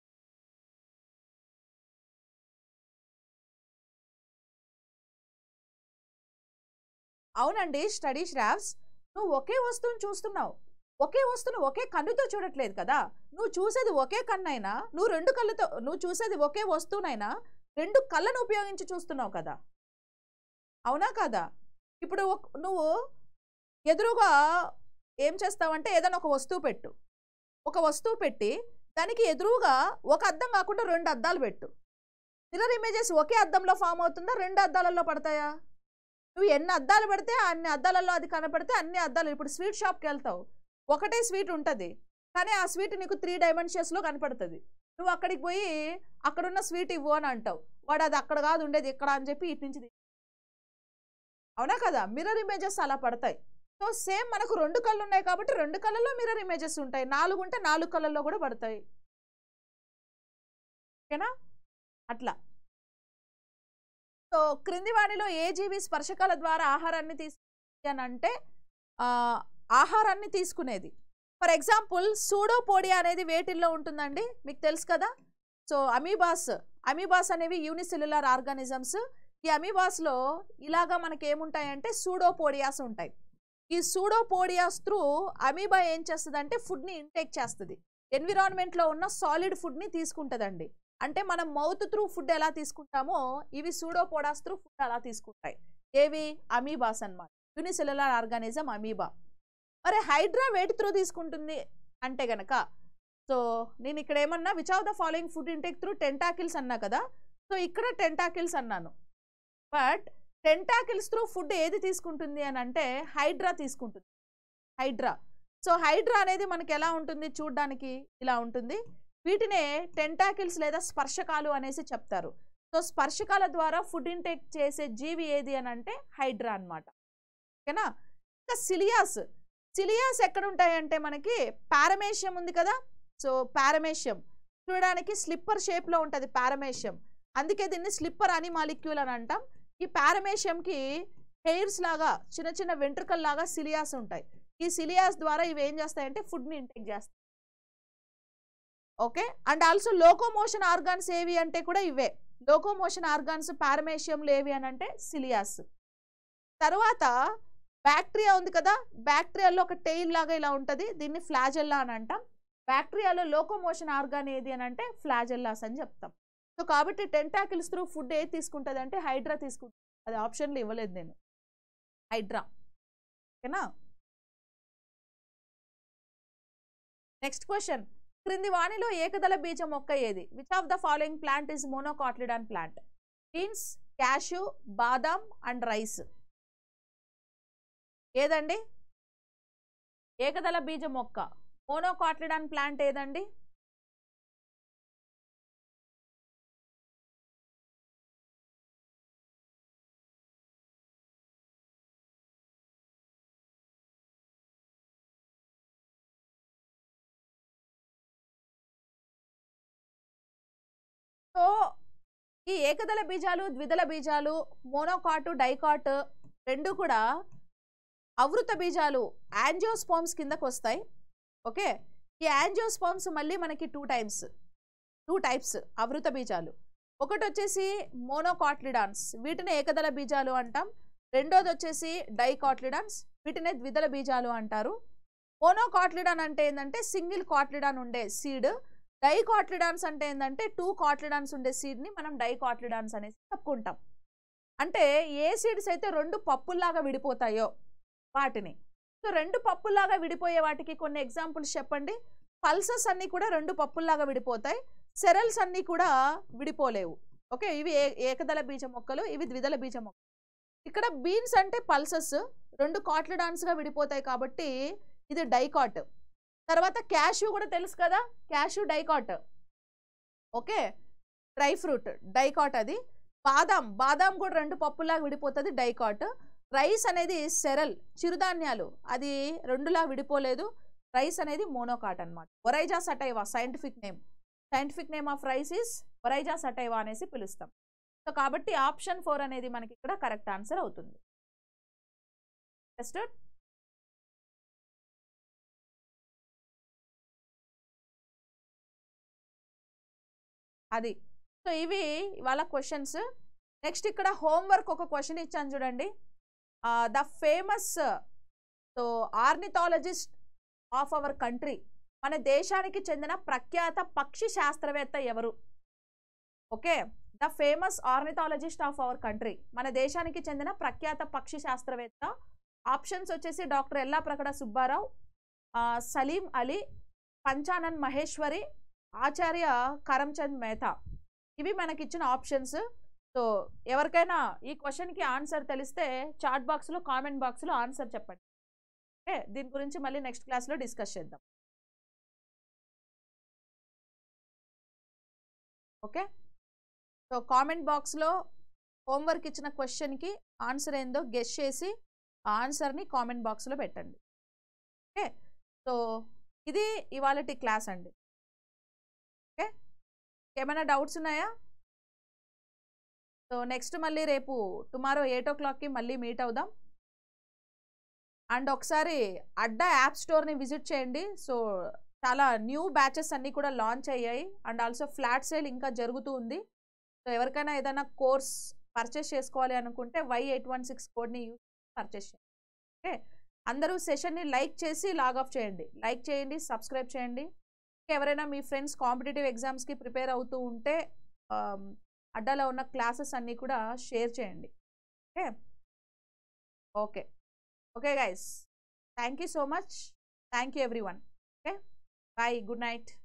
అవునండి స్టడీ శ్రావ్స్ నువ్వు ఒకే వస్తువుని చూస్తున్నావు ఒకే వస్తువును ఒకే కన్నుతో చూడట్లేదు కదా నువ్వు చూసేది ఒకే కన్నైనా నువ్వు రెండు కళ్ళతో నువ్వు చూసేది ఒకే వస్తువునైనా రెండు కళ్ళను ఉపయోగించి చూస్తున్నావు కదా అవునా కదా ఇప్పుడు ఒక- నువ్వు ఎదురుగా ఏం చేస్తావంటే ఏదైనా ఒక వస్తువు పెట్టు ఒక వస్తువు పెట్టి దానికి ఎదురుగా ఒక అద్దం కాకుండా రెండు అద్దాలు పెట్టు మిర్రర్ ఇమేజెస్ ఒకే అద్దంలో ఫామ్ అవుతుందా రెండు అద్దాలలో పడతాయా నువ్వు ఎన్ని అద్దాలు పెడితే అన్ని అద్దాలలో అది కనపడితే అన్ని అద్దాలు ఇప్పుడు స్వీట్ షాప్కి వెళ్తావు ఒకటే స్వీట్ ఉంటుంది కానీ ఆ స్వీట్ నీకు త్రీ డైమెన్షన్స్లో కనపడుతుంది నువ్వు అక్కడికి పోయి అక్కడున్న స్వీట్ ఇవ్వు అని అంటావు వాడు అది అక్కడ కాదు ఉండేది ఇక్కడ అని చెప్పి ఇటు నుంచి తీ- అవునా కదా మిర్రర్ ఇమేజెస్ అలా పడతాయి సో సేమ్ మనకు రెండు కళ్ళు ఉన్నాయి కాబట్టి రెండు కళ్ళల్లో మిర్రర్ ఇమేజెస్ ఉంటాయి నాలుగు ఉంటే నాలుగు కళ్ళల్లో కూడా పడతాయి ఓకేనా అట్లా సో క్రింది వాణిలో ఏ జీవి స్పర్శకాల ద్వారా ఆహారాన్ని తీసుకుంది అని అంటే ఆ, ఆహారాన్ని తీసుకునేది ఫర్ ఎగ్జాంపుల్ సూడోపోడియా అనేది వేటిల్లో ఉంటుందండి మీకు తెలుసు కదా సో అమీబాస్ అమీబాస్ అనేవి యూనిసెల్యులర్ ఆర్గానిజమ్స్ ఈ అమీబాస్లో ఇలాగా మనకి ఏముంటాయంటే సూడోపోడియాస్ ఉంటాయి ఈ సూడోపోడియాస్ త్రూ అమీబా ఏం చేస్తుంది అంటే ఫుడ్ని ఇంటేక్ చేస్తుంది ఎన్విరాన్మెంట్లో ఉన్న సాలిడ్ ఫుడ్ని తీసుకుంటుందండి అంటే మనం మౌత్ త్రూ ఫుడ్ ఎలా తీసుకుంటామో ఇవి సూడోపోడాస్ త్రూ ఫుడ్ అలా తీసుకుంటాయి ఏవి అమీబాస్ అన్నమాట యూనిసెల్యులర్ ఆర్గానిజం అమీబా మరి హైడ్రా వేటి త్రూ తీసుకుంటుంది అంటే గనక సో నేను ఇక్కడ ఏమన్నా which of the following food intake through tentacles అన్నా కదా సో ఇక్కడ టెంటాకిల్స్ అన్నాను బట్ టెంటాకిల్స్ త్రూ ఫుడ్ ఏది తీసుకుంటుంది అని అంటే హైడ్రా తీసుకుంటుంది హైడ్రా సో హైడ్రా అనేది మనకి ఎలా ఉంటుంది చూడ్డానికి ఇలా ఉంటుంది వీటినే టెంటాకిల్స్ లేదా స్పర్శకాలు అనేసి చెప్తారు సో స్పర్శకాల ద్వారా ఫుడ్ ఇంటేక్ చేసే జీవి ఏది అని అంటే హైడ్రా అన్నమాట ఓకేనా ఇంకా సిలియాస్ సిలియాస్ ఎక్కడ ఉంటాయంటే మనకి పారమేషియం ఉంది కదా సో పారమేషియం చూడడానికి స్లిప్పర్ షేప్లో ఉంటుంది పారమేషియం అందుకే దీన్ని స్లిప్పర్ అని మాలిక్యూల్ అని అంటాం ఈ పారమేషియంకి హెయిర్స్ లాగా చిన్న చిన్న వెంట్రుకల్ లాగా సిలియాస్ ఉంటాయి ఈ సిలియాస్ ద్వారా ఇవి ఏం చేస్తాయంటే ఫుడ్ని ఇంటేక్ చేస్తాయి okay and also locomotion organs ఏవి అంటే కూడా ఇవే లోకోమోషన్ ఆర్గాన్స్ పారమేషియంలు ఏవి అని అంటే సిలియాస్ తర్వాత బ్యాక్టీరియా ఉంది కదా బ్యాక్టీరియాలో ఒక టెయిల్ లాగా ఇలా ఉంటుంది దీన్ని ఫ్లాజెల్లా అని అంటాం బ్యాక్టీరియాలో లోకోమోషన్ ఆర్గాన్ ఏది అని అంటే ఫ్లాజెల్లాస్ అని చెప్తాం సో కాబట్టి టెంటాకిల్స్ త్రూ ఫుడ్ ఏది తీసుకుంటుంది అంటే హైడ్రా తీసుకుంటుంది అది ఆప్షన్లు ఇవ్వలేదు నేను హైడ్రా ఓకేనా నెక్స్ట్ క్వశ్చన్ క్రింది వాణిలో ఏకదళ బీజం మొక్క ఏది which of the following plant is monocotyledon plant beans cashew బాదాం అండ్ రైస్ ఏదండి ఏకదళ బీజం మొక్క మోనోకాట్లిడాన్ ప్లాంట్ ఏదండి సో ఈ ఏకదళ బీజాలు ద్విదళ బీజాలు మోనోకాటు డైకాట్ రెండు కూడా అవృత బీజాలు యాంజియోస్పామ్స్ కిందకు వస్తాయి ఓకే ఈ యాంజియోస్పామ్స్ మళ్ళీ మనకి టూ టైమ్స్ టూ టైప్స్ అవృత బీజాలు ఒకటి వచ్చేసి మోనోకాట్లిడాన్స్ వీటిని ఏకదళ బీజాలు అంటాం రెండోది వచ్చేసి డైకాట్లిడాన్స్ వీటినే ద్విదళ బీజాలు అంటారు మోనోకాట్లిడాన్ అంటే ఏంటంటే సింగిల్ కాట్లిడాన్ ఉండే సీడ్ డైకాట్లిడాన్స్ అంటే ఏంటంటే టూ కాట్లిడాన్స్ ఉండే సీడ్ని మనం డైకాట్లిడాన్స్ అనేసి చెప్పుకుంటాం అంటే ఏ సీడ్స్ అయితే రెండు పప్పుల్లాగా విడిపోతాయో వాటిని సో రెండు పప్పుల్లాగా విడిపోయే వాటికి కొన్ని ఎగ్జాంపుల్స్ చెప్పండి పల్సస్ అన్నీ కూడా రెండు పప్పుల్లాగా విడిపోతాయి సెరల్స్ అన్నీ కూడా విడిపోలేవు ఓకే ఇవి ఏ ఏకదళ బీజ మొక్కలు ఇవి ద్విదళ బీజ మొక్కలు ఇక్కడ బీన్స్ అంటే పల్సస్ రెండు కాట్లిడాన్స్గా విడిపోతాయి కాబట్టి ఇది డైకాట్ తర్వాత క్యాషు కూడా తెలుసు కదా cashew dicot okay dry fruit dicot అది బాదాం బాదాం కూడా రెండు పప్పులాగా విడిపోతుంది డైకాట్ రైస్ అనేది సెరల్ చిరుధాన్యాలు అది రెండులా విడిపోలేదు రైస్ అనేది మోనోకాట్ అనమాట Oryza sativa scientific name scientific name of rice is Oryza sativa అనేసి పిలుస్తాం సో కాబట్టి ఆప్షన్ ఫోర్ అనేది మనకి ఇక్కడ కరెక్ట్ ఆన్సర్ అవుతుంది జస్ట్ అది సో ఇవి ఇవాళ క్వశ్చన్స్ నెక్స్ట్ ఇక్కడ హోంవర్క్ ఒక క్వశ్చన్ ఇచ్చాను చూడండి the famous so ornithologist of our country మన దేశానికి చెందిన ప్రఖ్యాత పక్షి శాస్త్రవేత్త ఎవరు okay the famous ornithologist of our country మన దేశానికి చెందిన ప్రఖ్యాత పక్షి శాస్త్రవేత్త ఆప్షన్స్ వచ్చేసి డాక్టర్ ఎల్లా ప్రకట సుబ్బారావు ఆ, సలీం అలీ పంచానన్ మహేశ్వరి ఆచార్య కరంచంద్ మెహతా ఇవి మనకిచ్చిన ఆప్షన్స్ సో ఎవరికైనా ఈ క్వశ్చన్కి ఆన్సర్ తెలిస్తే చాట్ బాక్స్లో కామెంట్ బాక్స్లో ఆన్సర్ చెప్పండి ఓకే దీని గురించి మళ్ళీ నెక్స్ట్ క్లాస్లో డిస్కస్ చేద్దాం ఓకే సో కామెంట్ బాక్స్లో హోంవర్క్ ఇచ్చిన క్వశ్చన్కి ఆన్సర్ ఏందో గెస్ చేసి ఆ ఆన్సర్ని కామెంట్ బాక్స్లో పెట్టండి ఓకే సో ఇది ఇవాళ క్లాస్ అండి ఓకే ఏమైనా డౌట్స్ ఉన్నాయా సో నెక్స్ట్ మళ్ళీ రేపు టుమారో ఎయిట్ ఓ క్లాక్కి మళ్ళీ మీట్ అవుదాం అండ్ ఒకసారి అడ్డా యాప్ స్టోర్ని విజిట్ చేయండి సో చాలా న్యూ బ్యాచెస్ అన్నీ కూడా లాంచ్ అయ్యాయి అండ్ ఆల్సో ఫ్లాట్ సేల్ ఇంకా జరుగుతూ ఉంది సో ఎవరికైనా ఏదైనా కోర్స్ పర్చేస్ చేసుకోవాలి అనుకుంటే వై ఎయిట్ వన్ సిక్స్ కోడ్ని యూజ్ పర్చేస్ చేయండి ఓకే అందరూ సెషన్ని లైక్ చేసి లాగ్ ఆఫ్ చేయండి లైక్ చేయండి సబ్స్క్రైబ్ చేయండి ఎవరైనా మీ ఫ్రెండ్స్ కాంపిటేటివ్ ఎగ్జామ్స్కి ప్రిపేర్ అవుతూ ఉంటే ఆమ్, అడ్డాలో ఉన్న క్లాసెస్ అన్నీ కూడా షేర్ చేయండి okay okay okay guys thank you so much thank you everyone okay bye good night